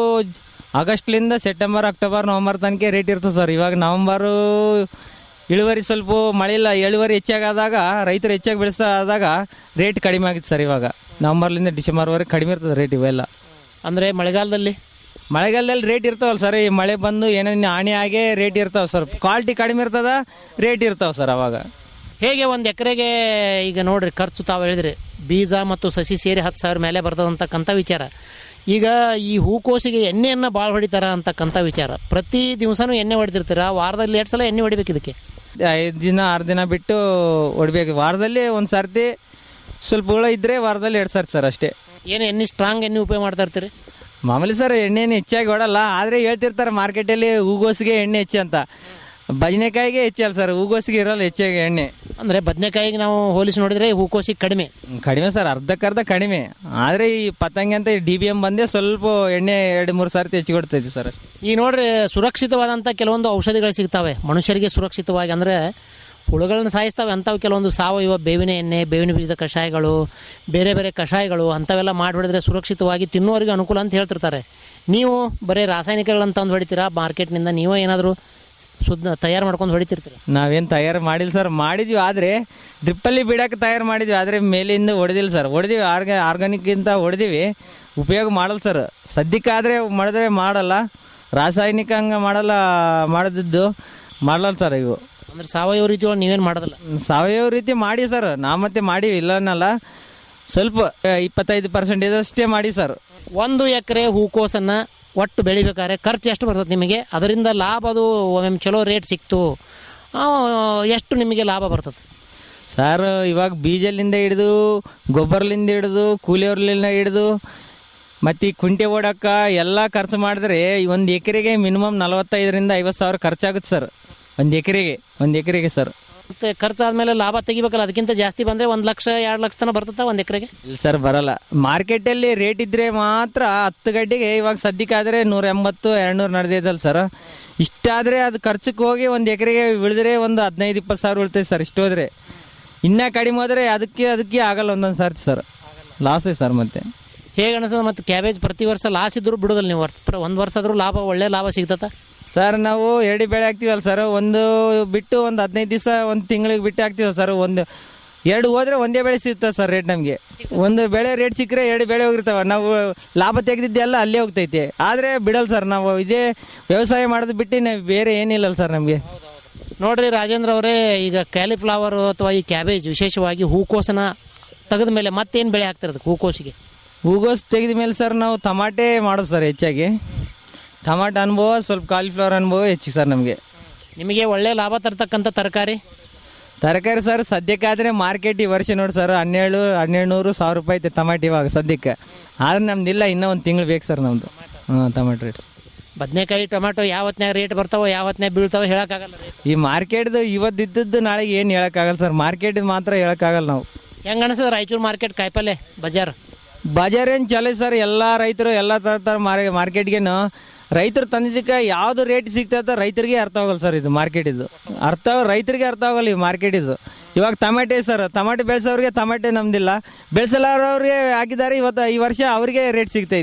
ಆಗಸ್ಟ್ಲಿಂದ ಸೆಪ್ಟೆಂಬರ್ ಅಕ್ಟೋಬರ್ ನವಂಬರ್ ತನಕ ರೇಟ್ ಇರ್ತದೆ ಸರ್ ಇವಾಗ ನವಂಬರು ಇಳುವರಿ ಸ್ವಲ್ಪ ಮಳೆ ಇಲ್ಲ ಇಳುವರಿ ಹೆಚ್ಚಾಗಾದಾಗ ರೈತರು ಹೆಚ್ಚಾಗಿ ಬೆಳೆಸ್ತಾ ಆದಾಗ ರೇಟ್ ಕಡಿಮೆ ಆಗಿತ್ತು ಸರ್ ಇವಾಗ ನವಂಬರ್ಲಿಂದ ಡಿಸೆಂಬರ್ವರೆಗೆ ಕಡಿಮೆ ಇರ್ತದೆ ರೇಟ್ ಇವೆಲ್ಲ ಅಂದರೆ ಮಳೆಗಾಲದಲ್ಲಿ ಮಳೆಗಾಲದಲ್ಲಿ ರೇಟ್ ಇರ್ತಾವಲ್ಲ ಸರ್ ಈ ಮಳೆ ಬಂದು ಏನೇನು ಹಾನಿ ಆಗೇ ರೇಟ್ ಇರ್ತಾವೆ ಸರ್ ಕ್ವಾಲಿಟಿ ಕಡಿಮೆ ಇರ್ತದ ರೇಟ್ ಇರ್ತಾವೆ ಸರ್ ಅವಾಗ ಹೇಗೆ ಒಂದು ಎಕರೆಗೆ ಈಗ ನೋಡ್ರಿ ಖರ್ಚು ತಾವು ಹೇಳಿದ್ರಿ ಬೀಜ ಮತ್ತು ಸಸಿ ಸೇರಿ ಹತ್ತು ಸಾವಿರ ಮೇಲೆ ಬರ್ತದಂತಕ್ಕಂಥ ವಿಚಾರ ಈಗ ಈ ಹೂಕೋಸಿಗೆ ಎಣ್ಣೆಯನ್ನು ಭಾಳ ಹೊಡಿತಾರ ಅಂತಕ್ಕಂಥ ವಿಚಾರ ಪ್ರತಿ ದಿವಸನೂ ಎಣ್ಣೆ ಹೊಡಿತಿರ್ತೀರ ವಾರದಲ್ಲಿ ಎರಡು ಸಲ ಎಣ್ಣೆ ಹೊಡಿಬೇಕು ಇದಕ್ಕೆ ಐದು ದಿನ ಆರು ದಿನ ಬಿಟ್ಟು ಹೊಡ್ಬೇಕು ವಾರದಲ್ಲಿ ಒಂದು ಸರ್ತಿ ಸ್ವಲ್ಪ ಹುಳ ಇದ್ರೆ ವಾರದಲ್ಲಿ ಎರಡು ಸರ್ತಿ ಸರ್ ಅಷ್ಟೇ ಏನು ಎಣ್ಣೆ ಸ್ಟ್ರಾಂಗ್ ಎಣ್ಣೆ ಉಪಯೋಗ ಮಾಡ್ತಾ ಇರ್ತೀರಿ ಮಾಮೂಲಿ ಸರ್ ಎಣ್ಣೆನ ಹೆಚ್ಚಾಗಿ ಹೊಡಲ್ಲ ಆದರೆ ಹೇಳ್ತಿರ್ತಾರೆ ಮಾರ್ಕೆಟಲ್ಲಿ ಹೂಗೋಸಿಗೆ ಎಣ್ಣೆ ಹೆಚ್ಚು ಅಂತ ಬದನೆಕಾಯಿಗೆ ಹೆಚ್ಚಲ್ಲ ಸರ್ ಹೂಗೋಸಿಗೆ ಇರಲ್ಲ ಹೆಚ್ಚಾಗಿ ಎಣ್ಣೆ ಅಂದರೆ ಬದನೆಕಾಯಿಗೆ ನಾವು ಹೋಲಿಸಿ ನೋಡಿದ್ರೆ ಹೂಕೋಸಿಗೆ ಕಡಿಮೆ ಕಡಿಮೆ ಸರ್ ಅರ್ಧಕ್ಕರ್ಧ ಕಡಿಮೆ ಆದರೆ ಈ ಪತಂಗಿ ಅಂತ ಡಿ ಬಿ ಎಮ್ ಬಂದೇ ಸ್ವಲ್ಪ ಎಣ್ಣೆ ಎರಡು ಮೂರು ಸರ್ತಿ ಹೆಚ್ಚು ಕೊಡ್ತೈತಿ ಸರ್ ಅಷ್ಟೇ ಈಗ ನೋಡ್ರಿ ಸುರಕ್ಷಿತವಾದಂಥ ಕೆಲವೊಂದು ಔಷಧಿಗಳು ಸಿಗ್ತವೆ ಮನುಷ್ಯರಿಗೆ ಸುರಕ್ಷಿತವಾಗಿ ಅಂದರೆ ಹುಳುಗಳನ್ನ ಸಾಯಿಸ್ತವೆ ಅಂಥವು ಕೆಲವೊಂದು ಸಾವಯವ ಬೇವಿನ ಎಣ್ಣೆ ಬೇವಿನ ಬೀಜದ ಕಷಾಯಗಳು ಬೇರೆ ಬೇರೆ ಕಷಾಯಗಳು ಅಂಥವೆಲ್ಲ ಮಾಡಿ ಹೊಡೆದ್ರೆ ಸುರಕ್ಷಿತವಾಗಿ ತಿನ್ನೋರಿಗೆ ಅನುಕೂಲ ಅಂತ ಹೇಳ್ತಿರ್ತಾರೆ ನೀವು ಬರೀ ರಾಸಾಯನಿಕಗಳಂತ ಒಂದು ಹೊಡಿತೀರಾ ಮಾರ್ಕೆಟ್ನಿಂದ ನೀವೇ ಏನಾದರೂ ಶುದ್ಧ ತಯಾರು ಮಾಡ್ಕೊಂಡು ಹೊಡಿತಿರ್ತೀರ ನಾವೇನು ತಯಾರು ಮಾಡಿಲ್ಲ ಸರ್ ಮಾಡಿದ್ವಿ ಆದರೆ ಡ್ರಿಪ್ಪಲ್ಲಿ ಬಿಡಕ್ಕೆ ತಯಾರು ಮಾಡಿದ್ವಿ ಆದರೆ ಮೇಲಿಂದ ಹೊಡೆದಿಲ್ಲ ಸರ್ ಹೊಡೆದಿವಿ ಆರ್ಗ ಆರ್ಗಾನಿಕ್ಕಿಂತ ಹೊಡೆದಿವಿ ಉಪಯೋಗ ಮಾಡಲ್ಲ ಸರ್ ಸದ್ಯಕ್ಕಾದರೆ ಮಾಡಿದ್ರೆ ಮಾಡಲ್ಲ ರಾಸಾಯನಿಕ ಹಂಗೆ ಮಾಡಲ್ಲ ಮಾಡದಿದ್ದು ಮಾಡಲ್ಲ ಸರ್ ಇವು ಅಂದ್ರೆ ಸಾವಯವ ರೀತಿ ಒಳಗೆ ನೀವೇನು ಮಾಡೋದಿಲ್ಲ ಸಾವಯವ ರೀತಿ ಮಾಡಿ ಸರ್ ನಾ ಮತ್ತೆ ಮಾಡಿವಿ ಇಲ್ಲ ಅನ್ನಲ್ಲ ಸ್ವಲ್ಪ ಆ, ಇಪ್ಪತ್ತೈದು ಪರ್ಸೆಂಟೇಜ್ ಅಷ್ಟೇ ಮಾಡಿ ಸರ್ ಒಂದು ಎಕರೆ ಹೂಕೋಸನ್ನ ಒಟ್ಟು ಬೆಳಿಬೇಕಾದ್ರೆ ಖರ್ಚು ಎಷ್ಟು ಬರ್ತದೆ ನಿಮಗೆ ಅದರಿಂದ ಲಾಭ ಅದು ಒಮ್ಮೆ ಚಲೋ ರೇಟ್ ಸಿಕ್ತು ಆ, ಎಷ್ಟು ನಿಮಗೆ ಲಾಭ ಬರ್ತದೆ ಸರ್ ಇವಾಗ ಬೀಜಲಿಂದ ಹಿಡಿದು ಗೊಬ್ಬರಲಿಂದ ಹಿಡಿದು ಕೂಲಿಯವ್ರಲಿಂದ ಹಿಡಿದು ಮತ್ತು ಈ ಕುಂಟೆ ಓಡಕ್ಕ ಎಲ್ಲ ಖರ್ಚು ಮಾಡಿದ್ರೆ ಒಂದು ಎಕರೆಗೆ ಮಿನಿಮಮ್ ನಲವತ್ತೈದರಿಂದ ಐವತ್ತು ಸಾವಿರ ಖರ್ಚಾಗುತ್ತೆ ಸರ್ ಒಂದು ಎಕರೆಗೆ ಒಂದು ಎಕರೆಗೆ ಸರ್ ಮತ್ತೆ ಖರ್ಚಾದ್ಮೇಲೆ ಲಾಭ ತೆಗಿಬೇಕಲ್ಲ ಅದಕ್ಕಿಂತ ಜಾಸ್ತಿ ಬಂದರೆ ಒಂದು ಲಕ್ಷ ಎರಡು ಲಕ್ಷ ತನಕ ಬರ್ತದ ಒಂದು ಎಕರೆಗೆ ಇಲ್ಲ ಸರ್ ಬರಲ್ಲ ಮಾರ್ಕೆಟಲ್ಲಿ ರೇಟ್ ಇದ್ರೆ ಮಾತ್ರ ಹತ್ತು ಗಡ್ಡೆಗೆ ಇವಾಗ ಸದ್ಯಕ್ಕಾದರೆ ನೂರ ಎಂಬತ್ತು ಎರಡು ನೂರು ನಡೆದಿದ್ದಲ್ಲ ಸರ್ ಇಷ್ಟಾದರೆ ಅದು ಖರ್ಚಕ್ಕೆ ಹೋಗಿ ಒಂದು ಎಕರೆಗೆ ಉಳಿದ್ರೆ ಒಂದು ಹದಿನೈದು ಇಪ್ಪತ್ತು ಸಾವಿರ ಉಳಿತೈತೆ ಸರ್ ಇಷ್ಟು ಹೋದ್ರೆ ಇನ್ನೂ ಕಡಿಮೆ ಹೋದರೆ ಅದಕ್ಕೆ ಅದಕ್ಕೆ ಆಗಲ್ಲ ಒಂದೊಂದು ಸರ್ತಿ ಸರ್ ಲಾಸೇ ಸರ್ ಮತ್ತೆ ಹೇಗೆ ಅನಿಸ್ತದ ಮತ್ತು ಕ್ಯಾಬೇಜ್ ಪ್ರತಿ ವರ್ಷ ಲಾಸ್ ಇದ್ರು ಬಿಡೋದಿಲ್ಲ ನೀವು ವರ್ಷ ಒಂದು ವರ್ಷ ಆದ್ರೂ ಲಾಭ ಒಳ್ಳೆ ಲಾಭ ಸಿಗ್ತದ ಸರ್ ನಾವು ಎರಡು ಬೆಳೆ ಹಾಕ್ತೀವಲ್ಲ ಸರ್ ಒಂದು ಬಿಟ್ಟು ಒಂದು ಹದಿನೈದು ದಿವಸ ಒಂದು ತಿಂಗಳಿಗೆ ಬಿಟ್ಟು ಹಾಕ್ತೀವಲ್ಲ ಸರ್ ಒಂದು ಎರಡು ಹೋದ್ರೆ ಒಂದೇ ಬೆಳೆ ಸಿಗ್ತದೆ ಸರ್ ರೇಟ್ ನಮಗೆ ಒಂದು ಬೆಳೆ ರೇಟ್ ಸಿಕ್ಕರೆ ಎರಡು ಬೆಳೆ ಹೋಗಿರ್ತಾವ ನಾವು ಲಾಭ ತೆಗೆದಿದ್ದೆಲ್ಲ ಅಲ್ಲೇ ಹೋಗ್ತೈತೆ ಆದರೆ ಬಿಡಲ್ಲ ಸರ್ ನಾವು ಇದೇ ವ್ಯವಸಾಯ ಮಾಡೋದು ಬಿಟ್ಟು ನಾವು ಬೇರೆ ಏನಿಲ್ಲಲ್ಲ ಸರ್ ನಮಗೆ ನೋಡ್ರಿ ರಾಜೇಂದ್ರ ಅವರೇ ಈಗ ಕ್ಯಾಲಿಫ್ಲವರ್ ಅಥವಾ ಈ ಕ್ಯಾಬೇಜ್ ವಿಶೇಷವಾಗಿ ಹೂಕೋಸನ ತೆಗೆದ ಮೇಲೆ ಮತ್ತೇನು ಬೆಳೆ ಹಾಕ್ತಿರೋದು ಹೂಕೋಸಿಗೆ ಹೂಗೋಸ್ ತೆಗೆದ ಮೇಲೆ ಸರ್ ನಾವು ಟಮಾಟೆ ಮಾಡೋದು ಸರ್ ಹೆಚ್ಚಾಗಿ ಟಮಾಟ ಅನುಭವ ಸ್ವಲ್ಪ ಕಾಲಿಫ್ಲವರ್ ಅನುಭವ ಹೆಚ್ಚಿಗೆ ಸರ್ ನಮಗೆ ನಿಮಗೆ ಒಳ್ಳೆ ಲಾಭ ತರ್ತಕ್ಕಂಥ ತರಕಾರಿ ತರಕಾರಿ ಸರ್ ಸದ್ಯಕ್ಕಾದ್ರೆ ಮಾರ್ಕೆಟ್ ಈ ವರ್ಷ ನೋಡಿ ಸರ್ ಹನ್ನೆರಡು ಹನ್ನೆರಡು ನೂರು ಸಾವಿರ ರೂಪಾಯಿ ಐತೆ ಟಮಾಟಿ ಇವಾಗ ಸದ್ಯಕ್ಕೆ ಆದ್ರೆ ನಮ್ದಿಲ್ಲ ಇನ್ನೂ ಒಂದು ತಿಂಗಳು ಬೇಕು ಸರ್ ನಮ್ಮದು ಹಾಂ ಟಮಾಟೊ ರೇಟ್ಸ್ ಬದನೆಕಾಯಿ ಟೊಮ್ಯಾಟೊ ಯಾವತ್ನ್ಯಾಗ ರೇಟ್ ಬರ್ತಾವೋ ಯಾವತ್ನ್ಯಾಗ ಬೀಳ್ತಾವೋ ಹೇಳಕ್ಕಾಗಲ್ಲ ರೇಟ್ ಈ ಮಾರ್ಕೆಟ್ದು ಇವತ್ತಿದ್ದದ್ದು ನಾಳೆಗೆ ಏನು ಹೇಳೋಕ್ಕಾಗಲ್ಲ ಸರ್ ಮಾರ್ಕೆಟ್ ಮಾತ್ರ ಹೇಳೋಕ್ಕಾಗಲ್ಲ ನಾವು ಹೆಂಗ ಅನಿಸ್ತದ ರಾಯಚೂರು ಮಾರ್ಕೆಟ್ ಕಾಯಿಪಲ್ಲೆ ಬಜಾರ್ ಬಜಾರ್ ಏನು ಚಲೋ ಸರ್ ಎಲ್ಲ ರೈತರು ಎಲ್ಲ ಥರ ಥರ ಮಾರ್ ಮಾರ್ಕೆಟ್ಗೇನು ರೈತರು ತಂದಿದ್ದಕ್ಕೆ ಯಾವ್ದು ರೇಟ್ ಸಿಗ್ತದ ರೈತರಿಗೆ ಅರ್ಥ ಆಗಲ್ಲ ಸರ್ ಇದು ಮಾರ್ಕೆಟ್ ಇದು ಅರ್ಥ ರೈತರಿಗೆ ಅರ್ಥ ಆಗಲ್ಲ ಈ ಮಾರ್ಕೆಟ್ ಇದು ಇವಾಗ ಟಮಾಟೆ ಸರ್ ಟಮಾಟೆ ಬೆಳೆಸೋರಿಗೆ ಟಮಾಟೆ ನಮ್ದಿಲ್ಲ ಬೆಳೆಸಲಾರವ್ರಿಗೆ ಹಾಕಿದ್ದಾರೆ ಇವತ್ತು ಈ ವರ್ಷ ಅವರಿಗೆ ರೇಟ್ ಸಿಗ್ತೈತೆ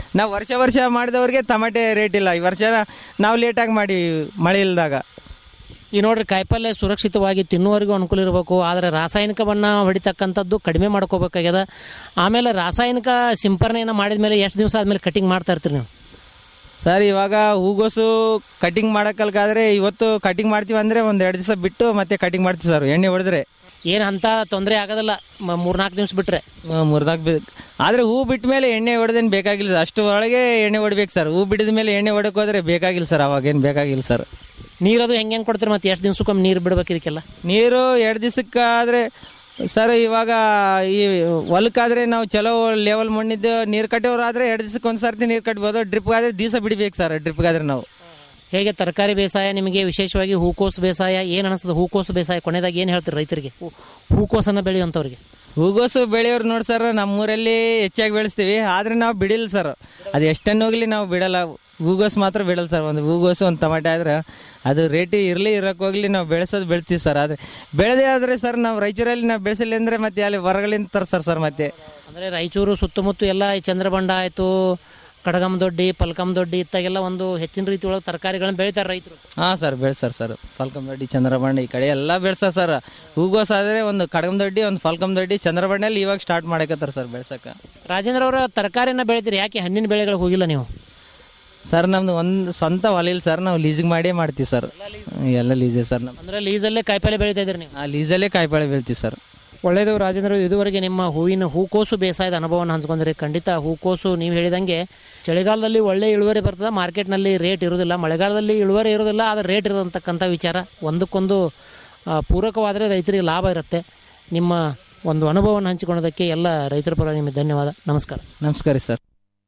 ನಾವು ವರ್ಷ ವರ್ಷ ಮಾಡಿದವ್ರಿಗೆ ಟಮಾಟೆ ರೇಟ್ ಇಲ್ಲ ಈ ವರ್ಷ ನಾವು ಲೇಟಾಗಿ ಮಾಡಿ ಮಳೆ ಇಲ್ದಾಗ ಈ ನೋಡ್ರಿ ಕಾಯಿಪಲ್ಯ ಸುರಕ್ಷಿತವಾಗಿ ತಿನ್ನುವವರಿಗೂ ಅನುಕೂಲ ಇರಬೇಕು ಆದರೆ ರಾಸಾಯನಿಕ ಬಣ್ಣ ಹೊಡಿತಕ್ಕಂಥದ್ದು ಕಡಿಮೆ ಮಾಡ್ಕೋಬೇಕಾಗ್ಯದ ಆಮೇಲೆ ರಾಸಾಯನಿಕ ಸಿಂಪರಣೆಯನ್ನು ಮಾಡಿದ ಮೇಲೆ ಎಷ್ಟು ದಿವಸ ಆದಮೇಲೆ ಕಟಿಂಗ್ ಮಾಡ್ತಾ ಇರ್ತೀರಿ ನೀವು ಸರ್ ಇವಾಗ ಹೂಗೋಸು ಕಟಿಂಗ್ ಮಾಡೋಕ್ಕಲ್ಕಾದ್ರೆ ಇವತ್ತು ಕಟಿಂಗ್ ಮಾಡ್ತೀವಿ ಅಂದರೆ ಒಂದು ಎರಡು ದಿವಸ ಬಿಟ್ಟು ಮತ್ತೆ ಕಟಿಂಗ್ ಮಾಡ್ತೀವಿ ಸರ್ ಎಣ್ಣೆ ಹೊಡೆದ್ರೆ ಏನು ಅಂತ ತೊಂದರೆ ಆಗೋದಿಲ್ಲ ಮ- ಮೂರ್ನಾಲ್ಕು ದಿವಸ ಬಿಟ್ರೆ ಮುರಿದಾಗ ಬಿ ಆದರೆ ಹೂ ಬಿಟ್ಟ ಮೇಲೆ ಎಣ್ಣೆ ಹೊಡೆದೇನು ಬೇಕಾಗಿಲ್ಲ ಸರ್ ಅಷ್ಟು ಒಳಗೆ ಎಣ್ಣೆ ಹೊಡಿಬೇಕು ಸರ್ ಹೂ ಬಿಡಿದ ಮೇಲೆ ಎಣ್ಣೆ ಹೊಡಕ್ಕೆ ಹೋದ್ರೆ ಬೇಕಾಗಿಲ್ಲ ಸರ್ ಅವಾಗೇನು ಬೇಕಾಗಿಲ್ಲ ಸರ್ ನೀರದು ಹೆಂಗೆ ಹೆಂಗೆ ಕೊಡ್ತೀರಿ ಮತ್ತೆ ಎಷ್ಟು ದಿವ್ಸಕ್ಕೊಮ್ಮೆ ನೀರು ಬಿಡ್ಬೇಕು ಇದಕ್ಕೆಲ್ಲ ನೀರು ಎರಡು ದಿವಸಕ್ಕಾದ್ರೆ ಸರ್ ಇವಾಗ ಈ ಹೊಲಕ್ಕಾದ್ರೆ ನಾವು ಚಲೋ ಲೆವೆಲ್ ಮಣ್ಣಿದ್ದು ನೀರು ಕಟ್ಟೋರು ಆದರೆ ಎರಡು ದಿವಸಕ್ಕೆ ಒಂದು ಸರ್ತಿ ನೀರು ಕಟ್ಬೋದು ಡ್ರಿಪ್ಗಾದ್ರೆ ದಿವಸ ಬಿಡಬೇಕು ಸರ್ ಡ್ರಿಪ್ಗಾದ್ರೆ ನಾವು ಹೇಗೆ ತರಕಾರಿ ಬೇಸಾಯ ನಿಮಗೆ ವಿಶೇಷವಾಗಿ ಹೂಕೋಸು ಬೇಸಾಯ ಏನು ಅನಿಸ್ತದೆ ಹೂಕೋಸು ಬೇಸಾಯ ಕೊನೆದಾಗ ಏನು ಹೇಳ್ತೀರಿ ರೈತರಿಗೆ ಹೂ- ಹೂಕೋಸನ್ನು ಬೆಳೆಯುವಂಥವ್ರಿಗೆ ಹೂಗೋಸು ಬೆಳೆಯೋರು ನೋಡಿ ಸರ್ ನಮ್ಮೂರಲ್ಲಿ ಹೆಚ್ಚಾಗಿ ಬೆಳೆಸ್ತೀವಿ ಆದರೆ ನಾವು ಬಿಡಿಲ್ಲ ಸರ್ ಅದು ಎಷ್ಟನ್ನು ಹೋಗ್ಲಿ ನಾವು ಬಿಡಲ್ಲ ಹೂಗೋಸು ಮಾತ್ರ ಬಿಡಲ್ಲ ಸರ್ ಒಂದು ಹೂಗೋಸು ಒಂದು ಟಮಾಟೆ ಆದ್ರೆ ಅದು ರೇಟ್ ಇರಲಿ ಇರೋಕೆ ಹೋಗ್ಲಿ ನಾವು ಬೆಳೆಸೋದು ಬೆಳಿತೀವಿ ಸರ್ ಆದರೆ ಬೆಳೆದೇ ಆದರೆ ಸರ್ ನಾವು ರಾಯಚೂರಲ್ಲಿ ನಾವು ಬೆಳೆಸಿಲ್ಲ ಅಂದರೆ ಮತ್ತೆ ಅಲ್ಲಿ ಹೊರಗಳಿಂದ ತರ್ಸರ್ ಸರ್ ಮತ್ತೆ ಅಂದರೆ ರಾಯಚೂರು ಸುತ್ತಮುತ್ತ ಎಲ್ಲ ಈ ಚಂದ್ರಬಂಡ ಆಯಿತು ಕಡಗಮ್ ದೊಡ್ಡಿ ಪಲ್ಕಮ್ ದೊಡ್ಡಿ ಇತ್ತಾಗೆಲ್ಲ ಒಂದು ಹೆಚ್ಚಿನ ರೀತಿ ಒಳಗೆ ತರಕಾರಿಗಳನ್ನ ಬೆಳಿತಾರೆ ರೈತರು ಹಾಂ ಸರ್ ಬೆಳೆಸ್ತಾರೆ ಸರ್ ಫಲ್ಕಮ್ ದೊಡ್ಡಿ ಚಂದ್ರಬಂಡ ಈ ಕಡೆ ಎಲ್ಲ ಬೆಳೆಸ್ತಾರೆ ಸರ್ ಹೂಗೋಸ್ ಆದರೆ ಒಂದು ಕಡಗಮ್ ದೊಡ್ಡಿ ಒಂದು ಫಲ್ಕಮ್ ದೊಡ್ಡಿ ಚಂದ್ರಬಂಡಲ್ಲಿ ಇವಾಗ ಸ್ಟಾರ್ಟ್ ಮಾಡಕತ್ತಾರೆ ಸರ್ ಬೆಳ್ಸಕ್ಕೆ ರಾಜೇಂದ್ರ ಅವರ ತರಕಾರಿನ ಬೆಳಿತೀರಿ ಯಾಕೆ ಹಣ್ಣಿನ ಬೆಳೆಗಳಿಗೆ ಹೋಗಿಲ್ಲ ನೀವು ಸರ್ ನಮ್ದು ಒಂದು ಸ್ವಂತ ಹೊಲ ಇಲ್ಲ ಸರ್ ನಾವು ಲೀಸಿಗೆ ಮಾಡೇ ಮಾಡ್ತೀವಿ ಸರ್ ಎಲ್ಲ ಲೀಸೇ ಸರ್ ನಮ್ಮ ಅಂದ್ರೆ ಲೀಸಲ್ಲೇ ಕಾಯಿಪಲ್ಲೆ ಬೆಳಿತಾ ಇದ್ರಿ ನೀವು ಆ ಲೀಸಲ್ಲೇ ಕಾಯಿಪಲ್ಲೆ ಬೆಳಿತೀವಿ ಸರ್ ಒಳ್ಳೆಯದು ರಾಜೇಂದ್ರ ಇದುವರೆಗೆ ನಿಮ್ಮ ಹೂವಿನ ಹೂಕೋಸು ಬೇಸಾಯದ ಅನುಭವವನ್ನು ಹಂಚ್ಕೊಂಡ್ರಿ ಖಂಡಿತ ಹೂಕೋಸು ನೀವು ಹೇಳಿದಂಗೆ ಚಳಿಗಾಲದಲ್ಲಿ ಒಳ್ಳೆ ಇಳುವರಿ ಬರ್ತದೆ ಮಾರ್ಕೆಟ್ನಲ್ಲಿ ರೇಟ್ ಇರೋದಿಲ್ಲ ಮಳೆಗಾಲದಲ್ಲಿ ಇಳುವರಿ ಇರೋದಿಲ್ಲ ಆದರೆ ರೇಟ್ ಇರೋದಂತಕ್ಕಂಥ ವಿಚಾರ ಒಂದಕ್ಕೊಂದು ಆ, ಪೂರಕವಾದರೆ ರೈತರಿಗೆ ಲಾಭ ಇರುತ್ತೆ ನಿಮ್ಮ ಒಂದು ಅನುಭವವನ್ನು ಹಂಚಿಕೊಳ್ಳೋದಕ್ಕೆ ಎಲ್ಲ ರೈತರ ಪರ ನಿಮಗೆ ಧನ್ಯವಾದ ನಮಸ್ಕಾರ ನಮಸ್ಕಾರ ಸರ್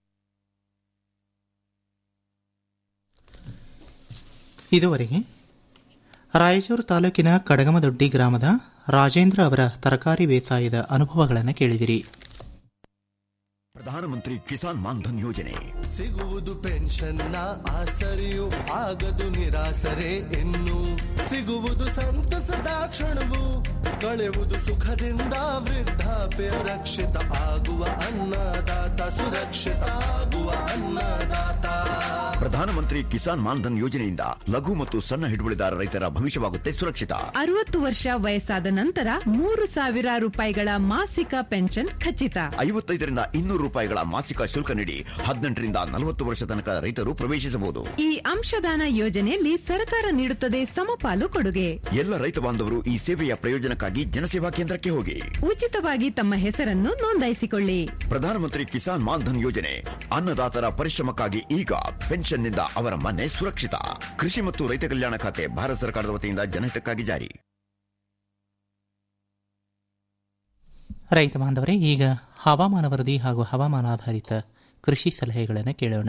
ಇದುವರೆಗೆ ರಾಯಚೂರು ತಾಲೂಕಿನ ಕಡಗಮದೊಡ್ಡಿ ಗ್ರಾಮದ ರಾಜೇಂದ್ರ ಅವರ ತರಕಾರಿ ಬೇಸಾಯದ ಅನುಭವಗಳನ್ನು ಕೇಳಿದಿರಿ ಪ್ರಧಾನಮಂತ್ರಿ ಕಿಸಾನ್ ಮಾನ್ಧನ್ ಯೋಜನೆ ಸಿಗುವುದು ಪೆನ್ಷನ್ನ ಆಸರೆಯು ಆಗದು ನಿರಾಸರೆ ಇನ್ನು ಸಿಗುವುದು ಸಂತಸದ ಕ್ಷಣವು ಕಳೆಯುವುದು ಸುಖದಿಂದ ವೃದ್ಧಾಪ್ಯ ರಕ್ಷಿತ ಆಗುವ ಅನ್ನದಾತ ಸುರಕ್ಷಿತ ಆಗುವ ಅನ್ನದಾತ ಪ್ರಧಾನಮಂತ್ರಿ ಕಿಸಾನ್ ಮಾನ್ಧನ್ ಯೋಜನೆಯಿಂದ ಲಘು ಮತ್ತು ಸಣ್ಣ ಹಿಡುವಳಿದಾರ ರೈತರ ಭವಿಷ್ಯವಾಗುತ್ತೆ ಸುರಕ್ಷಿತ ಅರವತ್ತು ವರ್ಷ ವಯಸ್ಸಾದ ನಂತರ ಮೂರು ಸಾವಿರ ರೂಪಾಯಿಗಳ ಮಾಸಿಕ ಪೆನ್ಷನ್ ಖಚಿತ ಐವತ್ತೈದರಿಂದ ಇನ್ನೂರು ರೂಪಾಯಿಗಳ ಮಾಸಿಕ ಶುಲ್ಕ ನೀಡಿ ಹದಿನೆಂಟರಿಂದ ನಲವತ್ತು ವರ್ಷ ತನಕ ರೈತರು ಪ್ರವೇಶಿಸಬಹುದು ಈ ಅಂಶದಾನ ಯೋಜನೆಯಲ್ಲಿ ಸರ್ಕಾರ ನೀಡುತ್ತದೆ ಸಮಪಾಲು ಕೊಡುಗೆ ಎಲ್ಲ ರೈತ ಬಾಂಧವರು ಈ ಸೇವೆಯ ಪ್ರಯೋಜನಕ್ಕಾಗಿ ಜನಸೇವಾ ಕೇಂದ್ರಕ್ಕೆ ಹೋಗಿ ಉಚಿತವಾಗಿ ತಮ್ಮ ಹೆಸರನ್ನು ನೋಂದಾಯಿಸಿಕೊಳ್ಳಿ ಪ್ರಧಾನಮಂತ್ರಿ ಕಿಸಾನ್ ಮಾನ್ಧನ್ ಯೋಜನೆ ಅನ್ನದಾತರ ಪರಿಶ್ರಮಕ್ಕಾಗಿ ಈಗ ಪೆನ್ಷನ್ನಿಂದ ಅವರ ಮನೆ ಸುರಕ್ಷಿತ ಕೃಷಿ ಮತ್ತು ರೈತ ಕಲ್ಯಾಣ ಖಾತೆ ಭಾರತ ಸರ್ಕಾರದ ವತಿಯಿಂದ ಜನಹಿತಕ್ಕಾಗಿ ಜಾರಿ ರೈತ ಬಾಂಧವರೇ ಈಗ ಹವಾಮಾನ ವರದಿ ಹಾಗೂ ಹವಾಮಾನಾಧಾರಿತ ಕೃಷಿ ಸಲಹೆಗಳನ್ನು ಕೇಳೋಣ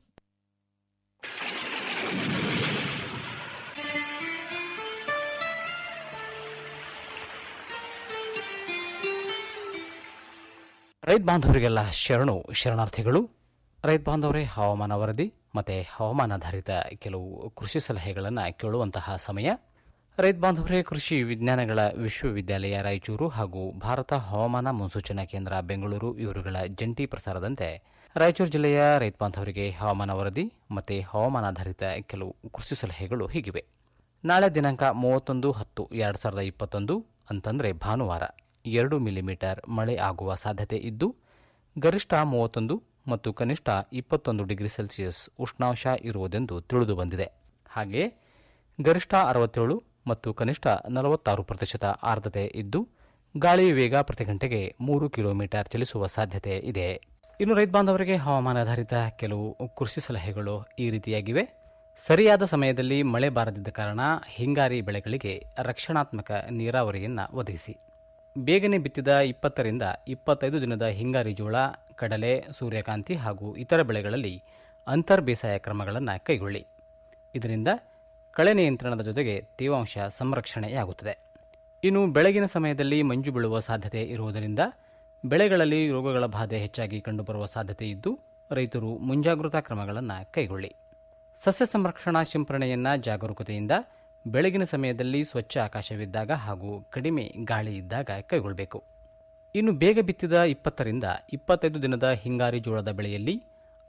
ರೈತ ಬಾಂಧವರಿಗೆಲ್ಲ ಶರಣು ಶರಣಾರ್ಥಿಗಳು ರೈತ ಬಾಂಧವರೇ ಹವಾಮಾನ ವರದಿ ಮತ್ತು ಹವಾಮಾನಾಧಾರಿತ ಕೆಲವು ಕೃಷಿ ಸಲಹೆಗಳನ್ನು ಕೇಳುವಂತಹ ಸಮಯ ರೈತ ಬಾಂಧವರೇ ಕೃಷಿ ವಿಜ್ಞಾನಗಳ ವಿಶ್ವವಿದ್ಯಾಲಯ ರಾಯಚೂರು ಹಾಗೂ ಭಾರತ ಹವಾಮಾನ ಮುನ್ಸೂಚನಾ ಕೇಂದ್ರ ಬೆಂಗಳೂರು ಇವರುಗಳ ಜಂಟಿ ಪ್ರಸಾರದಂತೆ ರಾಯಚೂರು ಜಿಲ್ಲೆಯ ರೈತ ಬಾಂಧವರಿಗೆ ಹವಾಮಾನ ವರದಿ ಮತ್ತು ಹವಾಮಾನಾಧಾರಿತ ಕೆಲವು ಕೃಷಿ ಸಲಹೆಗಳು ಹೀಗಿವೆ ನಾಳೆ ದಿನಾಂಕ ಮೂವತ್ತೊಂದು ಹತ್ತು ಎರಡು ಸಾವಿರದ ಇಪ್ಪತ್ತೊಂದು ಅಂತಂದರೆ ಭಾನುವಾರ ಎರಡು ಮಿಲಿಮೀಟರ್ ಮಳೆ ಆಗುವ ಸಾಧ್ಯತೆ ಇದ್ದು ಗರಿಷ್ಠ ಮೂವತ್ತೊಂದು ಮತ್ತು ಕನಿಷ್ಠ ಇಪ್ಪತ್ತೊಂದು ಡಿಗ್ರಿ ಸೆಲ್ಸಿಯಸ್ ಉಷ್ಣಾಂಶ ಇರುವುದೆಂದು ತಿಳಿದು ಬಂದಿದೆ ಹಾಗೆಯೇ ಗರಿಷ್ಠ ಅರವತ್ತೇಳು ಮತ್ತು ಕನಿಷ್ಠ ನಲವತ್ತಾರು ಪ್ರತಿಶತ ಆರ್ದ್ರತೆ ಇದ್ದು ಗಾಳಿ ವೇಗ ಪ್ರತಿ ಗಂಟೆಗೆ ಮೂರು ಕಿಲೋಮೀಟರ್ ಚಲಿಸುವ ಸಾಧ್ಯತೆ ಇದೆ ಇನ್ನು ರೈತ ಬಾಂಧವರಿಗೆ ಹವಾಮಾನಾಧಾರಿತ ಕೆಲವು ಕೃಷಿ ಸಲಹೆಗಳು ಈ ರೀತಿಯಾಗಿವೆ ಸರಿಯಾದ ಸಮಯದಲ್ಲಿ ಮಳೆ ಬಾರದಿದ್ದ ಕಾರಣ ಹಿಂಗಾರಿ ಬೆಳೆಗಳಿಗೆ ರಕ್ಷಣಾತ್ಮಕ ನೀರಾವರಿಯನ್ನು ಒದಗಿಸಿ ಬೇಗನೆ ಬಿತ್ತಿದ ಇಪ್ಪತ್ತರಿಂದ ಇಪ್ಪತ್ತೈದು ದಿನದ ಹಿಂಗಾರಿ ಜೋಳ ಕಡಲೆ ಸೂರ್ಯಕಾಂತಿ ಹಾಗೂ ಇತರ ಬೆಳೆಗಳಲ್ಲಿ ಅಂತರ್ ಬೇಸಾಯ ಕ್ರಮಗಳನ್ನು ಕೈಗೊಳ್ಳಿ ಇದರಿಂದ ಕಳೆ ನಿಯಂತ್ರಣದ ಜೊತೆಗೆ ತೇವಾಂಶ ಸಂರಕ್ಷಣೆಯಾಗುತ್ತದೆ ಇನ್ನು ಬೆಳಗಿನ ಸಮಯದಲ್ಲಿ ಮಂಜು ಬೀಳುವ ಸಾಧ್ಯತೆ ಇರುವುದರಿಂದ ಬೆಳೆಗಳಲ್ಲಿ ರೋಗಗಳ ಬಾಧೆ ಹೆಚ್ಚಾಗಿ ಕಂಡುಬರುವ ಸಾಧ್ಯತೆ ಇದ್ದು ರೈತರು ಮುಂಜಾಗೃತಾ ಕ್ರಮಗಳನ್ನು ಕೈಗೊಳ್ಳಿ ಸಸ್ಯ ಸಂರಕ್ಷಣಾ ಸಿಂಪರಣೆಯನ್ನು ಜಾಗರೂಕತೆಯಿಂದ ಬೆಳಗಿನ ಸಮಯದಲ್ಲಿ ಸ್ವಚ್ಛ ಆಕಾಶವಿದ್ದಾಗ ಹಾಗೂ ಕಡಿಮೆ ಗಾಳಿ ಇದ್ದಾಗ ಕೈಗೊಳ್ಳಬೇಕು ಇನ್ನು ಬೇಗ ಬಿತ್ತಿದ ಇಪ್ಪತ್ತರಿಂದ ಇಪ್ಪತ್ತೈದು ದಿನದ ಹಿಂಗಾರಿ ಜೋಳದ ಬೆಳೆಯಲ್ಲಿ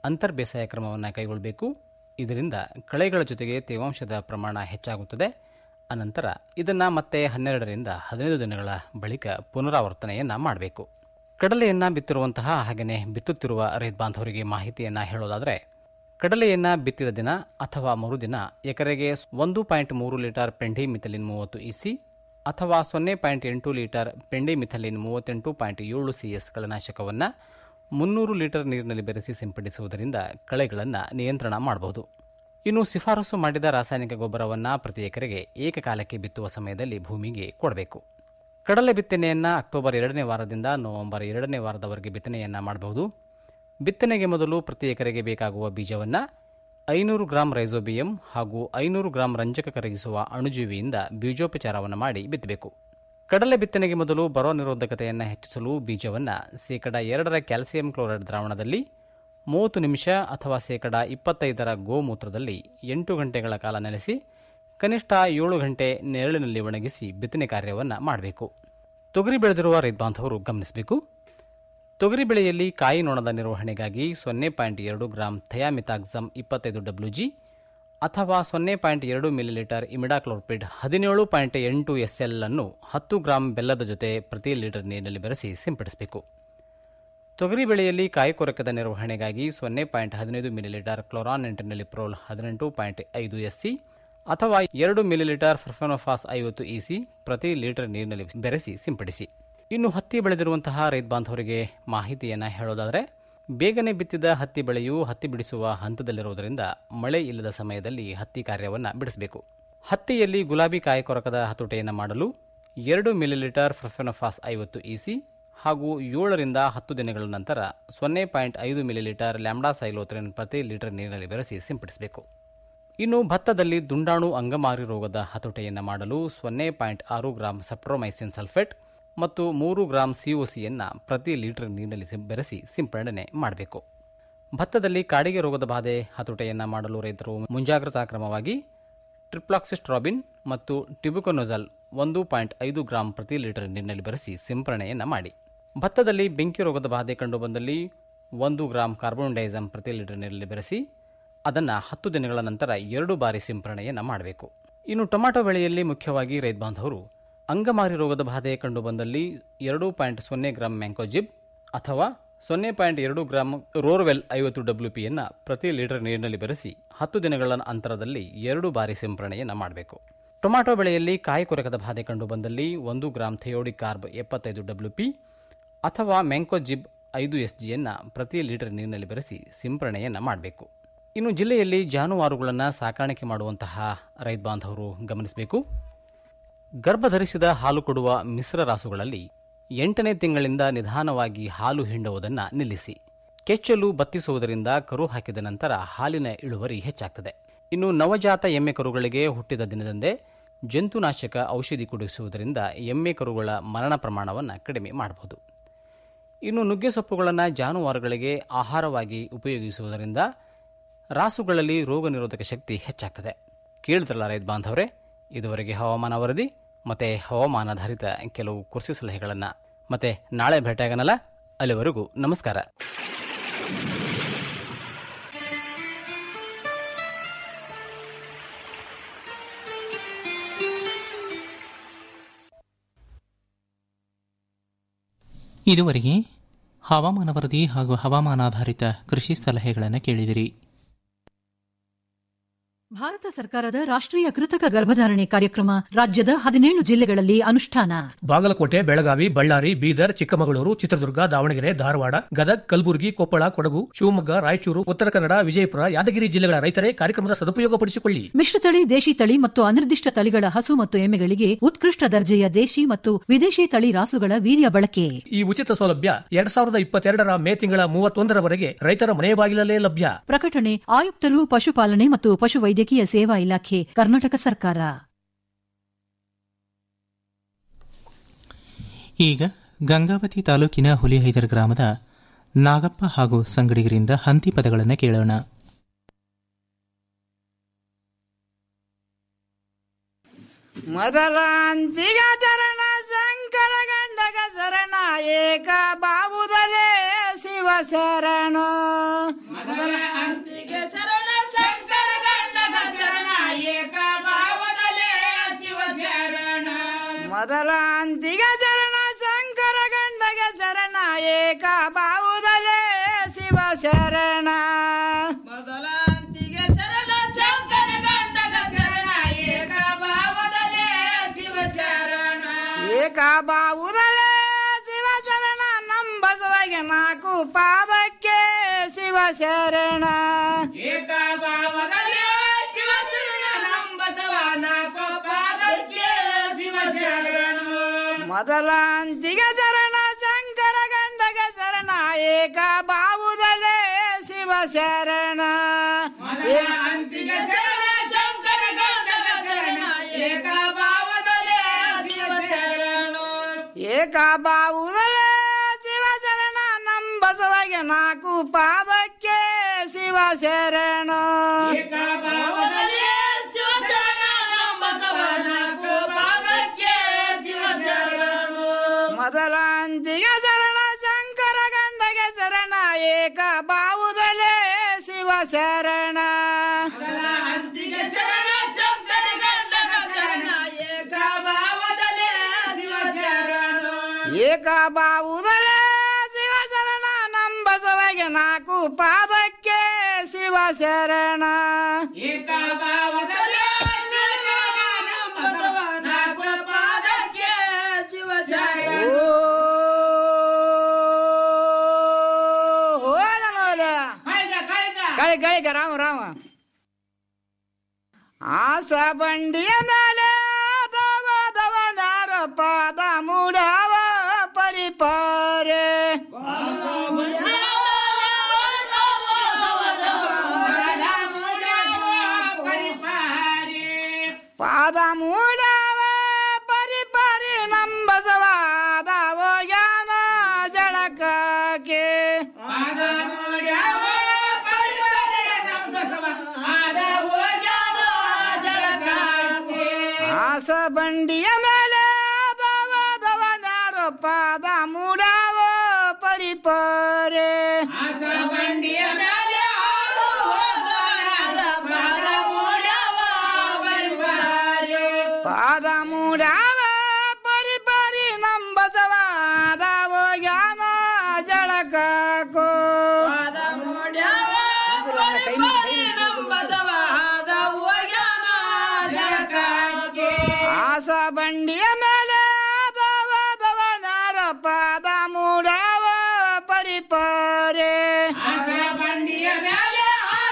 ಅಂತರ್ ಬೇಸಾಯ ಕ್ರಮವನ್ನು ಕೈಗೊಳ್ಳಬೇಕು ಇದರಿಂದ ಕಳೆಗಳ ಜೊತೆಗೆ ತೇವಾಂಶದ ಪ್ರಮಾಣ ಹೆಚ್ಚಾಗುತ್ತದೆ ಅನಂತರ ಇದನ್ನು ಮತ್ತೆ ಹನ್ನೆರಡರಿಂದ ಹದಿನೈದು ದಿನಗಳ ಬಳಿಕ ಪುನರಾವರ್ತನೆಯನ್ನು ಮಾಡಬೇಕು ಕಡಲೆಯನ್ನು ಬಿತ್ತಿರುವಂತಹ ಹಾಗೆಯೇ ಬಿತ್ತುತ್ತಿರುವ ರೈತ ಬಾಂಧವರಿಗೆ ಮಾಹಿತಿಯನ್ನು ಹೇಳೋದಾದರೆ ಕಡಲೆಯನ್ನು ಬಿತ್ತಿದ ದಿನ ಅಥವಾ ಮರುದಿನ ಎಕರೆಗೆ ಒಂದು ಪಾಯಿಂಟ್ ಮೂರು ಲೀಟರ್ ಪೆಂಡಿ ಮಿಥಲಿನ್ ಮೂವತ್ತು ಇಸಿ ಅಥವಾ ಸೊನ್ನೆ ಪಾಯಿಂಟ್ ಎಂಟು ಲೀಟರ್ ಪೆಂಡಿ ಮಿಥಲಿನ್ ಮೂವತ್ತೆಂಟು ಪಾಯಿಂಟ್ ಏಳು ಸಿ ಎಸ್ ಕಳೆನಾಶಕವನ್ನು ಮುನ್ನೂರು ಲೀಟರ್ ನೀರಿನಲ್ಲಿ ಬೆರೆಸಿ ಸಿಂಪಡಿಸುವುದರಿಂದ ಕಳೆಗಳನ್ನು ನಿಯಂತ್ರಣ ಮಾಡಬಹುದು ಇನ್ನು ಶಿಫಾರಸು ಮಾಡಿದ ರಾಸಾಯನಿಕ ಗೊಬ್ಬರವನ್ನು ಪ್ರತಿ ಎಕರೆಗೆ ಏಕಕಾಲಕ್ಕೆ ಬಿತ್ತುವ ಸಮಯದಲ್ಲಿ ಭೂಮಿಗೆ ಕೊಡಬೇಕು ಕಡಲೆ ಬಿತ್ತನೆಯನ್ನು ಅಕ್ಟೋಬರ್ ಎರಡನೇ ವಾರದಿಂದ ನವೆಂಬರ್ ಎರಡನೇ ವಾರದವರೆಗೆ ಬಿತ್ತನೆಯನ್ನು ಮಾಡಬಹುದು ಬಿತ್ತನೆಗೆ ಮೊದಲು ಪ್ರತಿ ಎಕರೆಗೆ ಬೇಕಾಗುವ ಬೀಜವನ್ನು ಐನೂರು ಗ್ರಾಂ ರೈಸೋಬಿಯಂ ಹಾಗೂ ಐನೂರು ಗ್ರಾಂ ರಂಜಕ ಕರಗಿಸುವ ಅಣುಜೀವಿಯಿಂದ ಬೀಜೋಪಚಾರವನ್ನು ಮಾಡಿ ಬಿತ್ತಬೇಕು ಕಡಲೆ ಬಿತ್ತನೆಗೆ ಮೊದಲು ಬರೋ ನಿರೋಧಕತೆಯನ್ನು ಹೆಚ್ಚಿಸಲು ಬೀಜವನ್ನು ಶೇಕಡ ಎರಡರ ಕ್ಯಾಲ್ಸಿಯಂ ಕ್ಲೋರೈಡ್ ದ್ರಾವಣದಲ್ಲಿ ಮೂವತ್ತು ನಿಮಿಷ ಅಥವಾ ಶೇಕಡ ಇಪ್ಪತ್ತೈದರ ಗೋಮೂತ್ರದಲ್ಲಿ ಎಂಟು ಗಂಟೆಗಳ ಕಾಲ ನೆಲೆಸಿ ಕನಿಷ್ಠ ಏಳು ಗಂಟೆ ನೆರಳಿನಲ್ಲಿ ಒಣಗಿಸಿ ಬಿತ್ತನೆ ಕಾರ್ಯವನ್ನು ಮಾಡಬೇಕು ತೊಗರಿ ಬೆಳೆದಿರುವ ರೈತ ಬಾಂಧವರು ಗಮನಿಸಬೇಕು ತೊಗರಿ ಬೆಳೆಯಲ್ಲಿ ಕಾಯಿ ನೊಣದ ನಿರ್ವಹಣೆಗಾಗಿ ಸೊನ್ನೆ ಪಾಯಿಂಟ್ ಎರಡು ಗ್ರಾಂ ಥಯಾಮಿತಾಕ್ಸಮ್ ಇಪ್ಪತ್ತೈದು ಡಬ್ಲ್ಯೂ ಜಿ ಅಥವಾ ಸೊನ್ನೆ ಪಾಯಿಂಟ್ ಎರಡು ಮಿಲಿಲೀಟರ್ ಇಮಿಡಾಕ್ಲೋರ್ಪಿಡ್ ಹದಿನೇಳು ಪಾಯಿಂಟ್ ಎಂಟು ಎಸ್ ಎಲ್ ಅನ್ನು ಹತ್ತು ಗ್ರಾಂ ಬೆಲ್ಲದ ಜೊತೆ ಪ್ರತಿ ಲೀಟರ್ ನೀರಿನಲ್ಲಿ ಬೆರೆಸಿ ಸಿಂಪಡಿಸಬೇಕು ತೊಗರಿ ಬೆಳೆಯಲ್ಲಿ ಕಾಯಿ ಕೊರಕದ ನಿರ್ವಹಣೆಗಾಗಿ ಸೊನ್ನೆ ಪಾಯಿಂಟ್ ಹದಿನೈದು ಮಿಲಿಲೀಟರ್ ಕ್ಲೋರಾನ್ ಪ್ರೋಲ್ ಹದಿನೆಂಟು ಪಾಯಿಂಟ್ ಐದು ಎಸ್ಸಿ ಅಥವಾ ಎರಡು ಮಿಲಿಲೀಟರ್ ಫರ್ಫೆನೋಫಾಸ್ ಐವತ್ತು ಇಸಿ ಪ್ರತಿ ಲೀಟರ್ ನೀರಿನಲ್ಲಿ ಬೆರೆಸಿ ಸಿಂಪಡಿಸಿ ಇನ್ನು ಹತ್ತಿ ಬೆಳೆದಿರುವಂತಹ ರೈತ ಬಾಂಧವರಿಗೆ ಮಾಹಿತಿಯನ್ನು ಹೇಳೋದಾದರೆ ಬೇಗನೆ ಬಿತ್ತಿದ ಹತ್ತಿ ಬೆಳೆಯು ಹತ್ತಿ ಬಿಡಿಸುವ ಹಂತದಲ್ಲಿರುವುದರಿಂದ ಮಳೆ ಇಲ್ಲದ ಸಮಯದಲ್ಲಿ ಹತ್ತಿ ಕಾರ್ಯವನ್ನು ಬಿಡಿಸಬೇಕು ಹತ್ತಿಯಲ್ಲಿ ಗುಲಾಬಿ ಕಾಯಿ ಕೊರಕದ ಹತೋಟಿಯನ್ನು ಮಾಡಲು ಎರಡು ಮಿಲಿಲೀಟರ್ ಫರ್ಫೆನೋಫಾಸ್ ಐವತ್ತು ಇಸಿ ಹಾಗೂ ಏಳರಿಂದ ಹತ್ತು ದಿನಗಳ ನಂತರ ಸೊನ್ನೆ ಪಾಯಿಂಟ್ ಐದು ಮಿಲಿಲೀಟರ್ ಲ್ಯಾಂಬ್ಡಾ ಸೈಲೋತ್ರಿನ್ ಪ್ರತಿ ಲೀಟರ್ ನೀರಿನಲ್ಲಿ ಬೆರೆಸಿ ಸಿಂಪಡಿಸಬೇಕು ಇನ್ನು ಭತ್ತದಲ್ಲಿ ದುಂಡಾಣು ಅಂಗಮಾರಿ ರೋಗದ ಹತೋಟಿಯನ್ನು ಮಾಡಲು ಸೊನ್ನೆ ಪಾಯಿಂಟ್ ಆರು ಗ್ರಾಂ ಸಪ್ರೋಮೈಸಿನ್ ಸಲ್ಫೇಟ್ ಮತ್ತು ಮೂರು ಗ್ರಾಂ ಸಿಒಸಿಯನ್ನು ಪ್ರತಿ ಲೀಟರ್ ನೀರಿನಲ್ಲಿ ಸಿಂ- ಬೆರೆಸಿ ಸಿಂಪಡಣೆ ಮಾಡಬೇಕು ಭತ್ತದಲ್ಲಿ ಕಾಡಿಗೆ ರೋಗದ ಬಾಧೆ ಹತೋಟಿಯನ್ನು ಮಾಡಲು ರೈತರು ಮುಂಜಾಗ್ರತಾ ಕ್ರಮವಾಗಿ ಟ್ರಿಪ್ಲಾಕ್ಸಿಸ್ಟ್ರಾಬಿನ್ ಮತ್ತು ಟಿಬುಕೊನೊಜಲ್ ಒಂದು ಪಾಯಿಂಟ್ ಐದು ಗ್ರಾಂ ಪ್ರತಿ ಲೀಟರ್ ನೀರಿನಲ್ಲಿ ಬೆರೆಸಿ ಸಿಂಪರಣೆಯನ್ನು ಮಾಡಿ ಭತ್ತದಲ್ಲಿ ಬೆಂಕಿ ರೋಗದ ಬಾಧೆ ಕಂಡುಬಂದಲ್ಲಿ ಒಂದು ಗ್ರಾಂ ಕಾರ್ಬೋನ್ ಡೈಸಮ್ ಪ್ರತಿ ಲೀಟರ್ ನೀರಲ್ಲಿ ಬೆರೆಸಿ ಅದನ್ನು ಹತ್ತು ದಿನಗಳ ನಂತರ ಎರಡು ಬಾರಿ ಸಿಂಪರಣೆಯನ್ನು ಮಾಡಬೇಕು ಇನ್ನು ಟೊಮ್ಯಾಟೊ ಬೆಳೆಯಲ್ಲಿ ಮುಖ್ಯವಾಗಿ ರೈತ ಬಾಂಧವರು ಅಂಗಮಾರಿ ರೋಗದ ಬಾಧೆ ಕಂಡುಬಂದಲ್ಲಿ ಎರಡು ಪಾಯಿಂಟ್ ಸೊನ್ನೆ ಗ್ರಾಂ ಮ್ಯಾಂಕೋಜಿಬ್ ಅಥವಾ ಸೊನ್ನೆ ಪಾಯಿಂಟ್ ಎರಡು ಗ್ರಾಂ ರೋರ್ವೆಲ್ ಐವತ್ತು ಡಬ್ಲ್ಯೂ ಪಿಯನ್ನು ಪ್ರತಿ ಲೀಟರ್ ನೀರಿನಲ್ಲಿ ಬೆರೆಸಿ ಹತ್ತು ದಿನಗಳ ಅಂತರದಲ್ಲಿ ಎರಡು ಬಾರಿ ಸಿಂಪರಣೆಯನ್ನು ಮಾಡಬೇಕು ಟೊಮ್ಯಾಟೊ ಬೆಳೆಯಲ್ಲಿ ಕಾಯಿ ಕೊರಕದ ಬಾಧೆ ಕಂಡುಬಂದಲ್ಲಿ ಒಂದು ಗ್ರಾಂ ಥಿಯೋಡಿಕ್ ಕಾರ್ಬ್ ಎಪ್ಪತ್ತೈದು ಡಬ್ಲ್ಯೂ ಪಿ ಅಥವಾ ಮ್ಯಾಂಕೋಜಿಬ್ ಐದು ಎಸ್ ಜಿಯನ್ನು ಪ್ರತಿ ಲೀಟರ್ ನೀರಿನಲ್ಲಿ ಬೆರೆಸಿ ಸಿಂಪರಣೆಯನ್ನು ಮಾಡಬೇಕು ಇನ್ನು ಜಿಲ್ಲೆಯಲ್ಲಿ ಜಾನುವಾರುಗಳನ್ನು ಸಾಕಾಣಿಕೆ ಮಾಡುವಂತಹ ರೈತ ಬಾಂಧವರು ಗಮನಿಸಬೇಕು ಗರ್ಭಧರಿಸಿದ ಹಾಲು ಕೊಡುವ ಮಿಶ್ರ ರಾಸುಗಳಲ್ಲಿ ಎಂಟನೇ ತಿಂಗಳಿಂದ ನಿಧಾನವಾಗಿ ಹಾಲು ಹಿಂಡುವುದನ್ನು ನಿಲ್ಲಿಸಿ ಕೆಚ್ಚಲು ಬತ್ತಿಸುವುದರಿಂದ ಕರು ಹಾಕಿದ ನಂತರ ಹಾಲಿನ ಇಳುವರಿ ಹೆಚ್ಚಾಗ್ತದೆ ಇನ್ನು ನವಜಾತ ಎಮ್ಮೆ ಕರುಗಳಿಗೆ ಹುಟ್ಟಿದ ದಿನದಂದೇ ಜಂತುನಾಶಕ ಔಷಧಿ ಕುಡಿಸುವುದರಿಂದ ಎಮ್ಮೆ ಕರುಗಳ ಮರಣ ಪ್ರಮಾಣವನ್ನು ಕಡಿಮೆ ಮಾಡಬಹುದು ಇನ್ನು ನುಗ್ಗೆ ಸೊಪ್ಪುಗಳನ್ನು ಜಾನುವಾರುಗಳಿಗೆ ಆಹಾರವಾಗಿ ಉಪಯೋಗಿಸುವುದರಿಂದ ರಾಸುಗಳಲ್ಲಿ ರೋಗ ನಿರೋಧಕ ಶಕ್ತಿ ಹೆಚ್ಚಾಗ್ತದೆ ಕೇಳಿದ್ರಲ್ಲ ರೈತ ಬಾಂಧವರೇ ಇದುವರೆಗೆ ಹವಾಮಾನ ವರದಿ ಮತ್ತು ಹವಾಮಾನಾಧಾರಿತ ಕೆಲವು ಕೃಷಿ ಸಲಹೆಗಳನ್ನು ಮತ್ತೆ ನಾಳೆ ಭೇಟಿಯಾಗನಲ್ಲ ಅಲ್ಲಿವರೆಗೂ ನಮಸ್ಕಾರ ಇದುವರೆಗೆ ಹವಾಮಾನ ವರದಿ ಹಾಗೂ ಹವಾಮಾನಾಧಾರಿತ ಕೃಷಿ ಸಲಹೆಗಳನ್ನು ಕೇಳಿದಿರಿ ಭಾರತ ಸರ್ಕಾರದ ರಾಷ್ಟ್ರೀಯ ಕೃತಕ ಗರ್ಭಧಾರಣೆ ಕಾರ್ಯಕ್ರಮ ರಾಜ್ಯದ ಹದಿನೇಳು ಜಿಲ್ಲೆಗಳಲ್ಲಿ ಅನುಷ್ಠಾನ ಬಾಗಲಕೋಟೆ ಬೆಳಗಾವಿ ಬಳ್ಳಾರಿ ಬೀದರ್ ಚಿಕ್ಕಮಗಳೂರು ಚಿತ್ರದುರ್ಗ ದಾವಣಗೆರೆ ಧಾರವಾಡ ಗದಗ್ ಕಲಬುರಗಿ ಕೊಪ್ಪಳ ಕೊಡಗು ಶಿವಮೊಗ್ಗ ರಾಯಚೂರು ಉತ್ತರ ಕನ್ನಡ ವಿಜಯಪುರ ಯಾದಗಿರಿ ಜಿಲ್ಲೆಗಳ ರೈತರೇ ಕಾರ್ಯಕ್ರಮದ ಸದುಪಯೋಗಪಡಿಸಿಕೊಳ್ಳಿ ಮಿಶ್ರತಳಿ ದೇಶಿ ತಳಿ ಮತ್ತು ಅನಿರ್ದಿಷ್ಟ ತಳಿಗಳ ಹಸು ಮತ್ತು ಎಮ್ಮೆಗಳಿಗೆ ಉತ್ಕೃಷ್ಟ ದರ್ಜೆಯ ದೇಶಿ ಮತ್ತು ವಿದೇಶಿ ತಳಿ ರಾಸುಗಳ ವೀರ್ಯ ಬಳಕೆ ಈ ಉಚಿತ ಸೌಲಭ್ಯ ಎರಡ್ ಸಾವಿರದ ಇಪ್ಪತ್ತೆರಡರ ಮೇ ತಿಂಗಳ ಮೂವತ್ತೊಂದರವರೆಗೆ ರೈತರ ಮನೆ ಬಾಗಿಲಲ್ಲೇ ಲಭ್ಯ ಪ್ರಕಟಣೆ ಆಯುಕ್ತರು ಪಶುಪಾಲನೆ ಮತ್ತು ಪಶುವೈದ್ಯಕೀಯ ಸೇವಾ ಇಲಾಖೆ ಕರ್ನಾಟಕ ಸರ್ಕಾರ ಈಗ ಗಂಗಾವತಿ ತಾಲೂಕಿನ ಹುಲಿಹೈದರ್ ಗ್ರಾಮದ ನಾಗಪ್ಪ ಹಾಗೂ ಸಂಗಡಿಗರಿಂದ ಹಂತಿ ಪದಗಳನ್ನು ಕೇಳೋಣ ಮೊದಲ ಅಂಚಿಗ ಚರಣ ಶಂಕರ ಗಂಡಗ ಶರಣ ಏಕ ಬಾಬುದಲೇ ಶಿವ ಶರಣ ಮೊದಲ ಮೊದಲ ಅಂತಿಗ ಚರಣ ಶಂಕರ ಗಂಡಗ ಶರಣ ಏಕ ಬಾವುದಲೇ ಶಿವ ಶರಣ ಮೊದಲ ಅಂತಿಗ ಚರಣ ಶಂಕರ ಗಂಡಗ ಶರಣ ಏಕ ಬಾವುದಲೇ ಶಿವ ಶರಣ ಏಕ ಬಾವುದಲೇ ಶಿವ ಶರಣ ನಂಬಸುವಗೆ ನಾಲ್ಕು ಪಾದಕ್ಕೆ ಶಿವ ಶರಣ ಏಕ ಬಾವದಲೇ ಶಿವ ಶರಣ ನಂಬಸವ ನಾಲ್ಕು ಪಾದಕ್ಕೆ ಶಿವ ಶರಣ ಮೊದಲ ಅಂತಿಗ ಶರಣ ಶಂಕರ ಗಂಡಗ ಶರಣ ಏಕ ಬಾವುದಲೇ ಶಿವ ಶರಣ ಅಂತಿಗ ಶರಣ ಶಂಕರ ಗಂಡಗ ಶರಣ ಏಕ ಬಾವುದಲೇ ಶಿವ ಶರಣ ಏಕ ಬಾವುದಲೇ ಶಿವ ಶರಣ ನಂಬಸವಗೆ ನಾಲ್ಕು ಪಾದಕ್ಕೆ ಶಿವ ಶರಣ ಏಕ ಬಾವುದಲೇ ಶಿವ ಶರಣ ನಂಬಸವ ನಾಲ್ಕು ಪಾದಕ್ಕೆ ಶಿವ ಶರಣ ಮೊದಲ ಅಂತಿಗ ಶರಣ ಶಂಕರ ಗಂಡಗೆ ಶರಣ ಏಕ ಬಾವುದಲೇ ಶಿವ ಶರಣ ಅಂತಿಗ ಶರಣ ಶಂಕರ ಗಂಡಗ ಶರಣ ಏಕ ಬಾವುದಲೇ ಶಿವ ಶರಣ ಏಕ ಬಾವುದಲೇ ಶಿವ ಶರಣ ನಂಬಸವಗೆ ನಾಲ್ಕು ಪಾದಕ್ಕೆ ಶಿವ ಶರಣ ಏಕ ಬಾವುದಲೇ ನಂಬಸವ ನಾಲ್ಕು ಪಾದಕ್ಕೆ ಶಿವ ಶರಣ ಕಳಿ ಕಳಿಕ ರಾಮ ರಾಮ ಆಸ ಬಂಡಿಯ ಮೇಲೆ ದವದವನಾರ ಪಾದ ಮೂಡವ ಪರಿಪಾರೆ ಪಾದ ಮೂಡವ ಪರಿಪರಿ ನಂಬಸವಾದ ಓಯಾನ ಜಳಕಕ್ಕೆ ಪಾದ ಮೂಡವ ಆಸ ಬಂಡಿಯ ಮೇಲೆ ದವದವನಾರು ಪಾದ ಮೂಡವ ಪರಿಪರೆ ಆಸ ಬಂಡಿಯ ಮೇಲೆ ಪಾದ ಮೂಡವ ಪರಿಪರಿ ನಂಬಸವಾದ ಓಯಾನ ಜಳಕೋ ಪಾದ ಮೂಡವ ಆಸ ಬಂಡಿಯ ಮೇಲೆ ದವದವನಾರ ಪಾದ ಮೂಡವ ಪರಿಪರೆ ಆಸ ಬಂಡಿಯ ಮೇಲೆ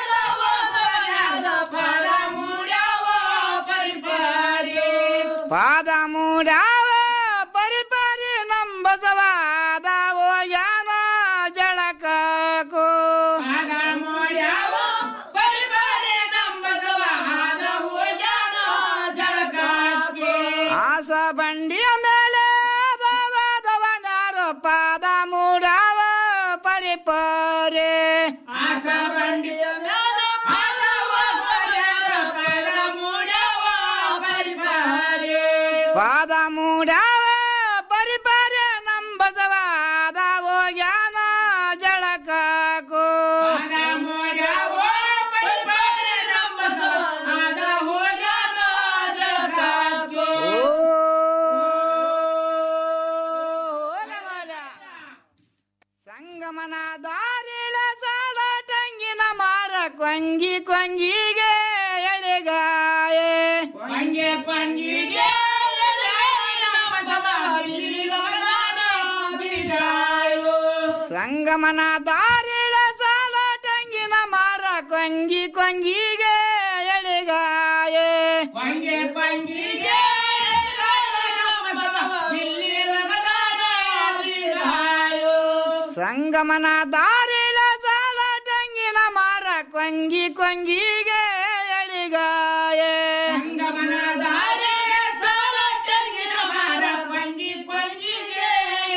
ಪಾದ ಮೂಡವ ಪರಿಪರಿ ನಂಬಸವಾದ ಓಯಾನ ಜಳಕೋ ಪಾದ ಮೂಡವ ಪರಿಪರಿ ನಂಬಸವಾದ ಓಯಾನ ಜಳಕೋ ಆಸ ಬಂಡಿಯ ಮೇಲೆ ದವದವನಾರು ಪಾದ ಮೂಡವ ಪರಿಪರೆ ಆಸ ಬಂಡಿಯ ಮೇಲೆ ಪಾದ ಮೂಡವ ಪರಿಪರೆ ನಂಬಸವಾದ ಓಯಾನ ಜಳಕೋ ಸಂಗಮನ ದಾರಿಲ ಸಾಲ ಟಂಗಿನ ಮಾರ ಕೊಂಗಿ ಕೊಂಗಿಗೆ ಎಳೆಗಾಯೆ ಕೊಂಗೆ ಕೊಂಗಿಗೆ ಸಂಗಮನ ದಾರಿಲ ಸಾಲ ಟಂಗಿನ ಮಾರ ಕೊಂಗಿ ಕೊಂಗಿಗೆ ಎಳೆಗಾಯೆ ಕೊಂಗೆ ಕೊಂಗಿಗೆ ಸಂಗಮನ ದಾರಿಲ ಸಾಲ ಟಂಗಿನ ಮಾರ ಕೊಂಗಿ ಕೊಂಗಿಗೆ ಎಳಿಗಾಯೆ ಸಂಗಮನ ದಾರಿಲ ಸಾಲ ಟಂಗಿನ ಮಾರ ಕೊಂಗಿ ಕೊಂಗಿಗೆ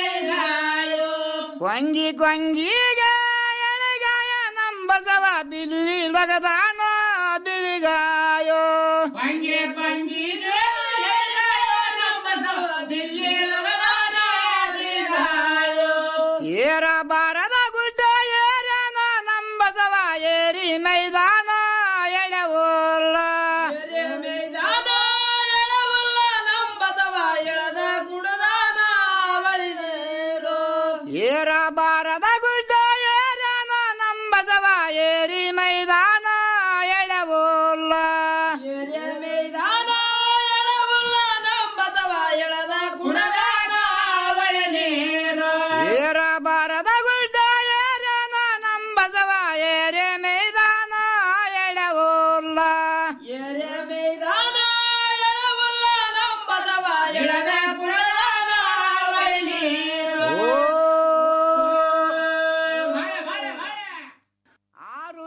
ಕೊಂಗಿ ಕೊಂಗಿಗೆ ಎಳೆಗಾಯ ನಂಬಸವ ಬಿಲ್ಲಿ ಬಗದಾನೋ ಬಿಳಿಗಾಯೋ ಕೊಂಗೆ ಕೊಂಗಿಗೆ ಏರ ಬಾರದ ಗುಡ್ಡ ಏರನ ನಂಬಸವ ಏರಿ ಮೈದಾನ ಎಳವುಲ್ಲ ಮೈದಾನ ಎಳವುಲ್ಲ ನಂಬಸವ ಎಳದ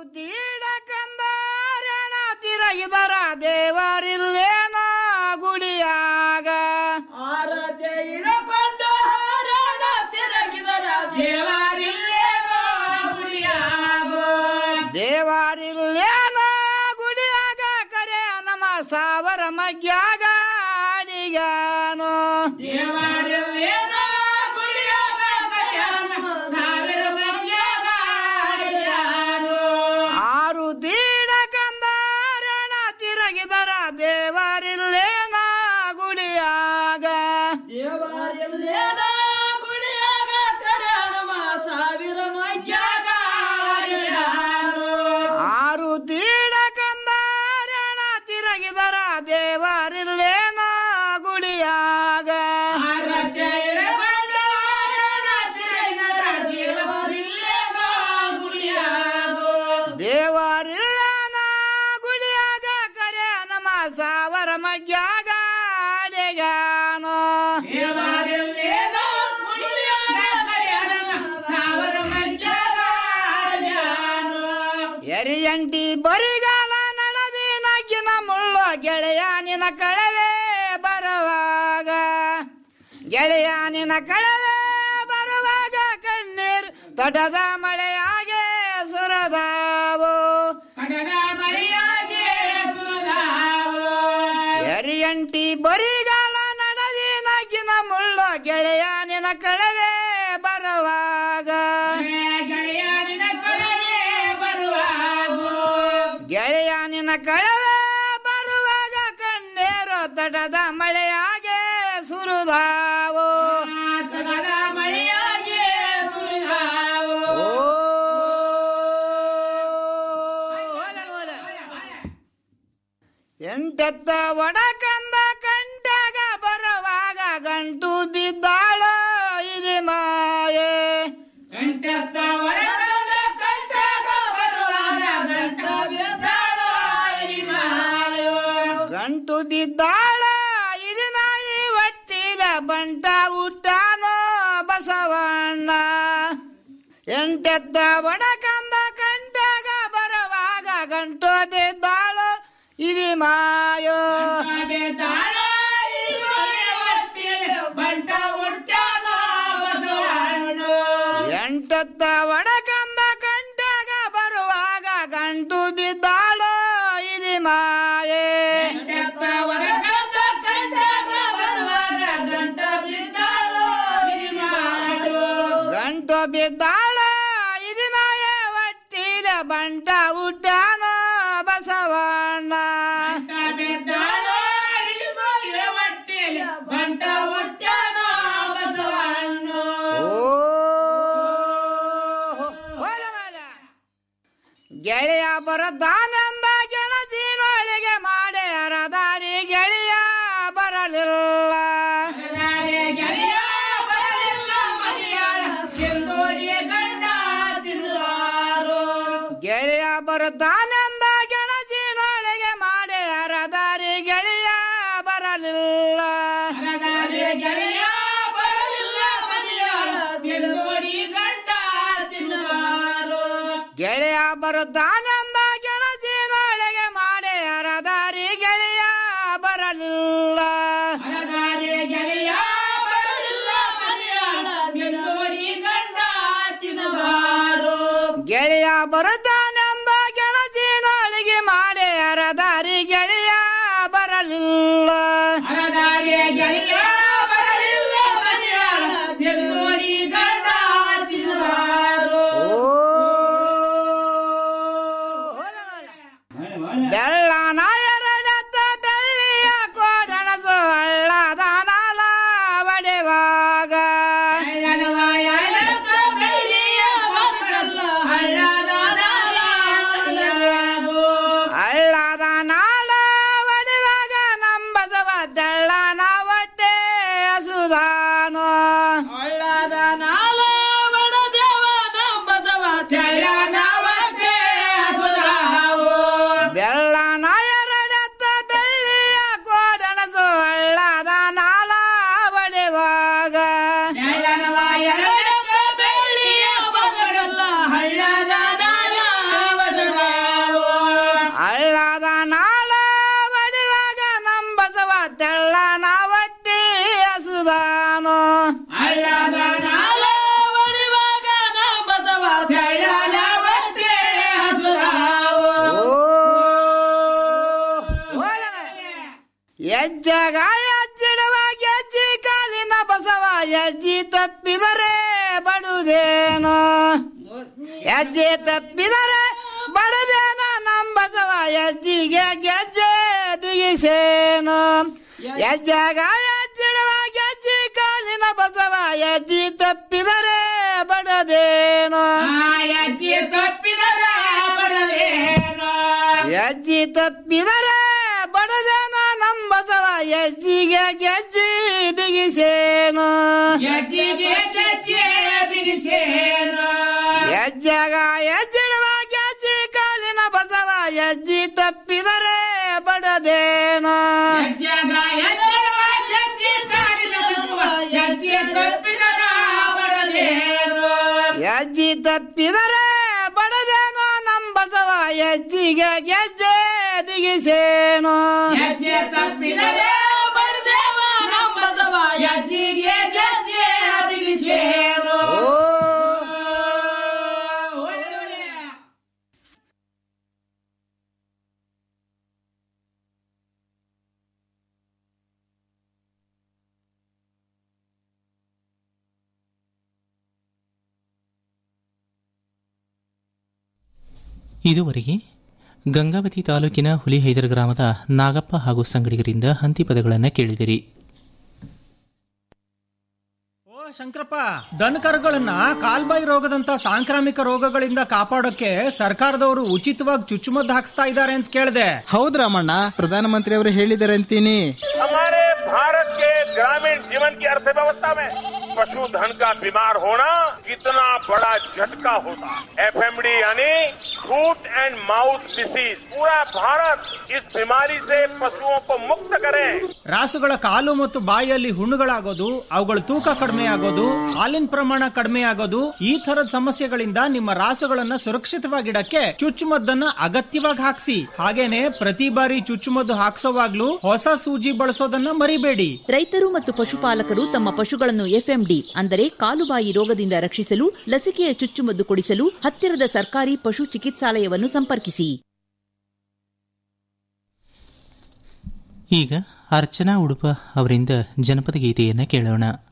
ತೀಡಕಂದಾರಣ ತಿರಗಿದರ ದೇವರಿಲ್ಲೇನ ಗುಡಿಯಾಗ ಆರತೆ ಇಡಕೊಂಡು ಹಾರಾಣ ತಿರಗಿದರ ದೇವರಿಲ್ಲೇನ ಗುಡಿಯಾಗ ದೇವರಿಲ್ಲೇನ ಗುಡಿಯಾಗ ಕರೆ ನಮ ಸಾವರ ಮಗ್ಯಾಗ ಅಡಿಗಾನು ದೇವರಿಲ್ಲೇನ ಗುಡಿಯಾಗ ಕರೆ ನಮ ಸಾವಿರ ಮಗ್ಯಾಗ ಅಡಿಗಾನು ಆರು ದೀಡ ಕಂದಾರಣ ತಿರಗಿದರ ದೇವರಿಲ್ಲೇನ ಗುಡಿಯಾಗ ದೇವರಿಲ್ಲೇನ ಗುಡಿಯಾಗ ಕರಣಮ ಸಾವಿರ ಮಜ್ಜಾಗ ಆರು ದೀಡ ಕಂದಾರಣ ತಿರಗಿದರ ದೇವರಿಲ್ಲೇನ ಗುಡಿಯಾಗ ದೇವರಿಲ್ಲನ ಗುಡಿಯಾಗ ಕರೆ ನಮ ಸಾವರ ಮಗ್ಯಾಗ ಅಡೆಗಾನು ಎರಿಯಂಟಿ ಬರಿಗಾಲ ನಡದಿ ನಗ್ಗಿನ ಮುಳ್ಳು ಗೆಳೆಯ ನಿನ ಕಳೆದೆ ಬರುವಾಗ ಗೆಳೆಯ ನಿನ ಕಳೆದೆ ಬರುವಾಗ ಕಣ್ಣೀರು ತಟದ ಮಳೆಯಾಗೆ ಸುರದಾವು ಎರಿಯಂಟಿ ಬರಿಗಾಲ ನಡದಿ ನಗ್ಗಿನ ಮುಳ್ಳು ಗೆಳೆಯ ನಿನ ಕಳೆದೆ ಬರುವಾಗ ಗೆಳೆಯ ನಿನ ಕಳೆದೆ ಗೆಳೆಯ ನಿನ ಕಳೆದೆ ಬರುವಾಗ ಕಣ್ಣೀರು ತಟದ ಮಳೆಯಾಗೆ ಸುರುದಾವು ಮಳೆಯಾಗೆ ಸುರುದಾವು ಎಂಟೆತ್ತ ಒಡಕಂದ ಕಂಟಾಗ ಬರುವಾಗ ಗಂಟು ಬಿದ್ದಾಳೋ ಇದು ಮಾಯೆ ಎಂಟೆತ್ತ ಒಡಕಂದ ಕಂಟಾಗ ಬರುವಾಗ ಗಂಟು ಬಿದ್ದಾಳೋ ಇದು ಮಾಯೋ ಗಂಟು ಬಿದ್ದಾಳ ಇದು ನಾಯಿ ಒಟ್ಟಿಲ ಬಂಟ ಊಟಾನೋ ಬಸವಣ್ಣ ಎಂಟೆತ್ತ ಒಡಕಂದ ಕಂಟಾಗ ಬರುವಾಗ ಗಂಟು ಬಿದ್ದಾಳೋ ಇದು ಮಾಯೋ ಎಂಟತ್ತ ಒಡಕಂದ ಕಂಟಾಗ ಬರುವಾಗ ಗಂಟು ಬಿದ್ದಾಳೋ ಇದು ಮಾಯೆ ಗಂಟು ಬಿದ್ದಾಳ ಇದು ಮಾಯೆ ಒಟ್ಟಿಲ ಬಂಟ ಊಟಾನೋ ಬಸವಣ್ಣ ಗೆಳೆಯ ಬರದಾನಂದ ಗೆಣಸಿನೊಳಗೆ ಮಾಡಿ ಅರದಾರಿ ಗೆಳೆಯ ಬರಲಿಲ್ಲ ಗೆಳೆಯ ಬರದಾನಂದ ಗೆಣಸಿನೊಳಗೆ ಮಾಡಿ ಅರದಾರಿ ಗೆಳೆಯ ಬರಲಿಲ್ಲ ಗೆಳೆಯ ಬರಲಿಲ್ಲ ಗೆಳೆಯ ಬರುತ್ತಾನೆಂದ ಗೆಣಸಿನೊಳಗೆ ಮಾಡಿ ಅರದಾರಿ ಗೆಳೆಯ ಬರಲಿಲ್ಲ ಗೆಳೆಯ ಗೆಳೆಯ ಬರುತ್ತಾನೆಂದ ಗೆಣಸಿನೊಳಗೆ ಮಾಡಿ ಅರದಾರಿ ಗೆಳೆಯ ಬರಲಿಲ್ಲ ಗೆಳೆಯ ಬರಲಿಲ್ಲ ಬೆಳ್ಳನ ಎರಡತ್ತ ಬೆಳ್ಳಿಯ ಕೋಡಣಸು ಹಳ್ಳದ ನಾಲ ಒಡೆವಾಗ ಹಳ್ಳದ ನಾಳ ಒಡೆವಾಗ ನಂಬಸವ ತೆಳ್ಳನ ಹೊಟ್ಟೆ ಹಸುದಾನು ಹಳ್ಳದ ನಾಳ ಒಡೆದೇವ ನಂಬಸವ ತೆಳ್ಳನ ಹೊಟ್ಟೆ ಹಸುದಾವು ಬೆಳ್ಳನ ಎರ ಹೆಜ್ಜೆಗ ಹೆಜ್ಜಿಡುವ ಗೆಜ್ಜಿ ಕಾಲಿನ ಬಸವ ಹೆಜ್ಜಿ ತಪ್ಪಿದರೆ ಬಡುದೇನೋ ಹೆಜ್ಜೆ ತಪ್ಪಿದರೆ ಬಡದೇನ ನಮ್ಮ ಬಸವ ಹೆಜ್ಜಿಗೆ ಗೆಜ್ಜೆ ದಿಗಿಸೇನು ಹೆಜ್ಜೆಗ ಹೆಜ್ಜಿಡುವ ಗೆಜ್ಜಿ ಕಾಲಿನ ಬಸವ ಹೆಜ್ಜಿ ತಪ್ಪಿದರೆ ಬಡದೇನೋ ಹೆಜ್ಜಿ ತಪ್ಪಿದರೆ ಬಡದೇನೋ ಹೆಜ್ಜಿ ತಪ್ಪಿದರೆ ಬಡದೇನೋ ನಮ್ಮ ಬಸವ ಹೆಜ್ಜಿಗೆ ಗೆಜ್ಜಿ ದಿಗಿಸೇನು ಹೆಜ್ಜಿಗೆ ಗೆಜ್ಜೆ ದಿಗಿಸೇನು ಹೆಜ್ಜೆಗ ಹೆಜ್ಜಿಡುವ ಗೆಜ್ಜಿ ಕಾಲಿನ ಬಸವ ಹೆಜ್ಜಿ ತಪ್ಪಿದರೆ ಬಡದೇನೋ ಹೆಜ್ಜೆಗ ಹೆಜ್ಜಿಡುವ ಗೆಜ್ಜಿ ಕಾಲಿನ ಬಸವ ಹೆಜ್ಜಿ ತಪ್ಪಿದರೆ ಬಡದೇನೋ ಹೆಜ್ಜಿ ತಪ್ಪಿದರೆ ಬಡದೇನೋ ನಮ್ಮ ಬಸವ ಹೆಜ್ಜಿಗೆ ಗೆಜ್ಜೆ ದಿಗಿಸೇನು ಹೆಜ್ಜೆ ತಪ್ಪಿದರೆ ಬಡದೇವ ನಮ್ಮ ಬಸವ ಹೆಜ್ಜಿಗೆ ಗೆಜ್ಜೆ ದಿಗಿಸೇನು ಇದುವರೆಗೆ ಗಂಗಾವತಿ ತಾಲೂಕಿನ ಹುಲಿಹೈದರ ಗ್ರಾಮದ ನಾಗಪ್ಪ ಹಾಗೂ ಸಂಗಡಿಗರಿಂದ ಹಂತಿ ಪದಗಳನ್ನು ಕೇಳಿದಿರಿ ಶಂಕರಪ್ಪ ದನಕರುಗಳನ್ನ ಕಾಲ್ಬಾಯಿ ರೋಗದಂತ ಸಾಂಕ್ರಾಮಿಕ ರೋಗಗಳಿಂದ ಕಾಪಾಡೋಕೆ ಸರ್ಕಾರದವರು ಉಚಿತವಾಗಿ ಚುಚ್ಚುಮದ್ದು ಹಾಕ್ಸ್ತಾ ಇದ್ದಾರೆ ಅಂತ ಕೇಳಿದೆ ಹೌದ್ ರಾಮಣ್ಣ ಪ್ರಧಾನಮಂತ್ರಿ ಅವರು ಹೇಳಿದ್ದಾರೆ ಅಂತೀನಿ हमारे भारत के ग्रामीण जीवन की अर्थव्यवस्था में पशुधन का बीमार होना कितना बड़ा झटका होता है एफएमडी यानी फूट एंड माउथ डिसीज पूरा भारत इस बीमारी से पशुओं को मुक्त करे ರಾಸುಗಳ ಕಾಲು ಮತ್ತು ಬಾಯಿಯಲ್ಲಿ ಹುಣ್ಣುಗಳಾಗೋದು ಅವುಗಳ ತೂಕ ಕಡಿಮೆ ಆಗೋದು ಹಾಲಿನ ಪ್ರಮಾಣ ಕಡಿಮೆ ಆಗೋದು ಈ ತರದ ಸಮಸ್ಯೆಗಳಿಂದ ನಿಮ್ಮ ರಾಸುಗಳನ್ನ ಸುರಕ್ಷಿತವಾಗಿಡಕ್ಕೆ ಚುಚ್ಚುಮದ್ದನ್ನ ಅಗತ್ಯವಾಗಿ ಹಾಕ್ಸಿ ಹಾಗೇನೆ ಪ್ರತಿ ಬಾರಿ ಚುಚ್ಚುಮದ್ದು ಹಾಕ್ಸೋವಾಗ್ಲೂ ಹೊಸ ಸೂಜಿ ಬಳಸೋದನ್ನ ಮರಿಬೇಡಿ ರೈತರು ಮತ್ತು ಪಶುಪಾಲಕರು ತಮ್ಮ ಪಶುಗಳನ್ನು ಎಫ್ಎಂಡಿ ಅಂದರೆ ಕಾಲುಬಾಯಿ ರೋಗದಿಂದ ರಕ್ಷಿಸಲು ಲಸಿಕೆಯ ಚುಚ್ಚುಮದ್ದು ಕೊಡಿಸಲು ಹತ್ತಿರದ ಸರ್ಕಾರಿ ಪಶು ಚಿಕಿತ್ಸಾಲಯವನ್ನು ಸಂಪರ್ಕಿಸಿ ಈಗ ಅರ್ಚನಾ ಉಡುಪ ಅವರಿಂದ ಜನಪದ ಗೀತೆಯನ್ನು ಕೇಳೋಣ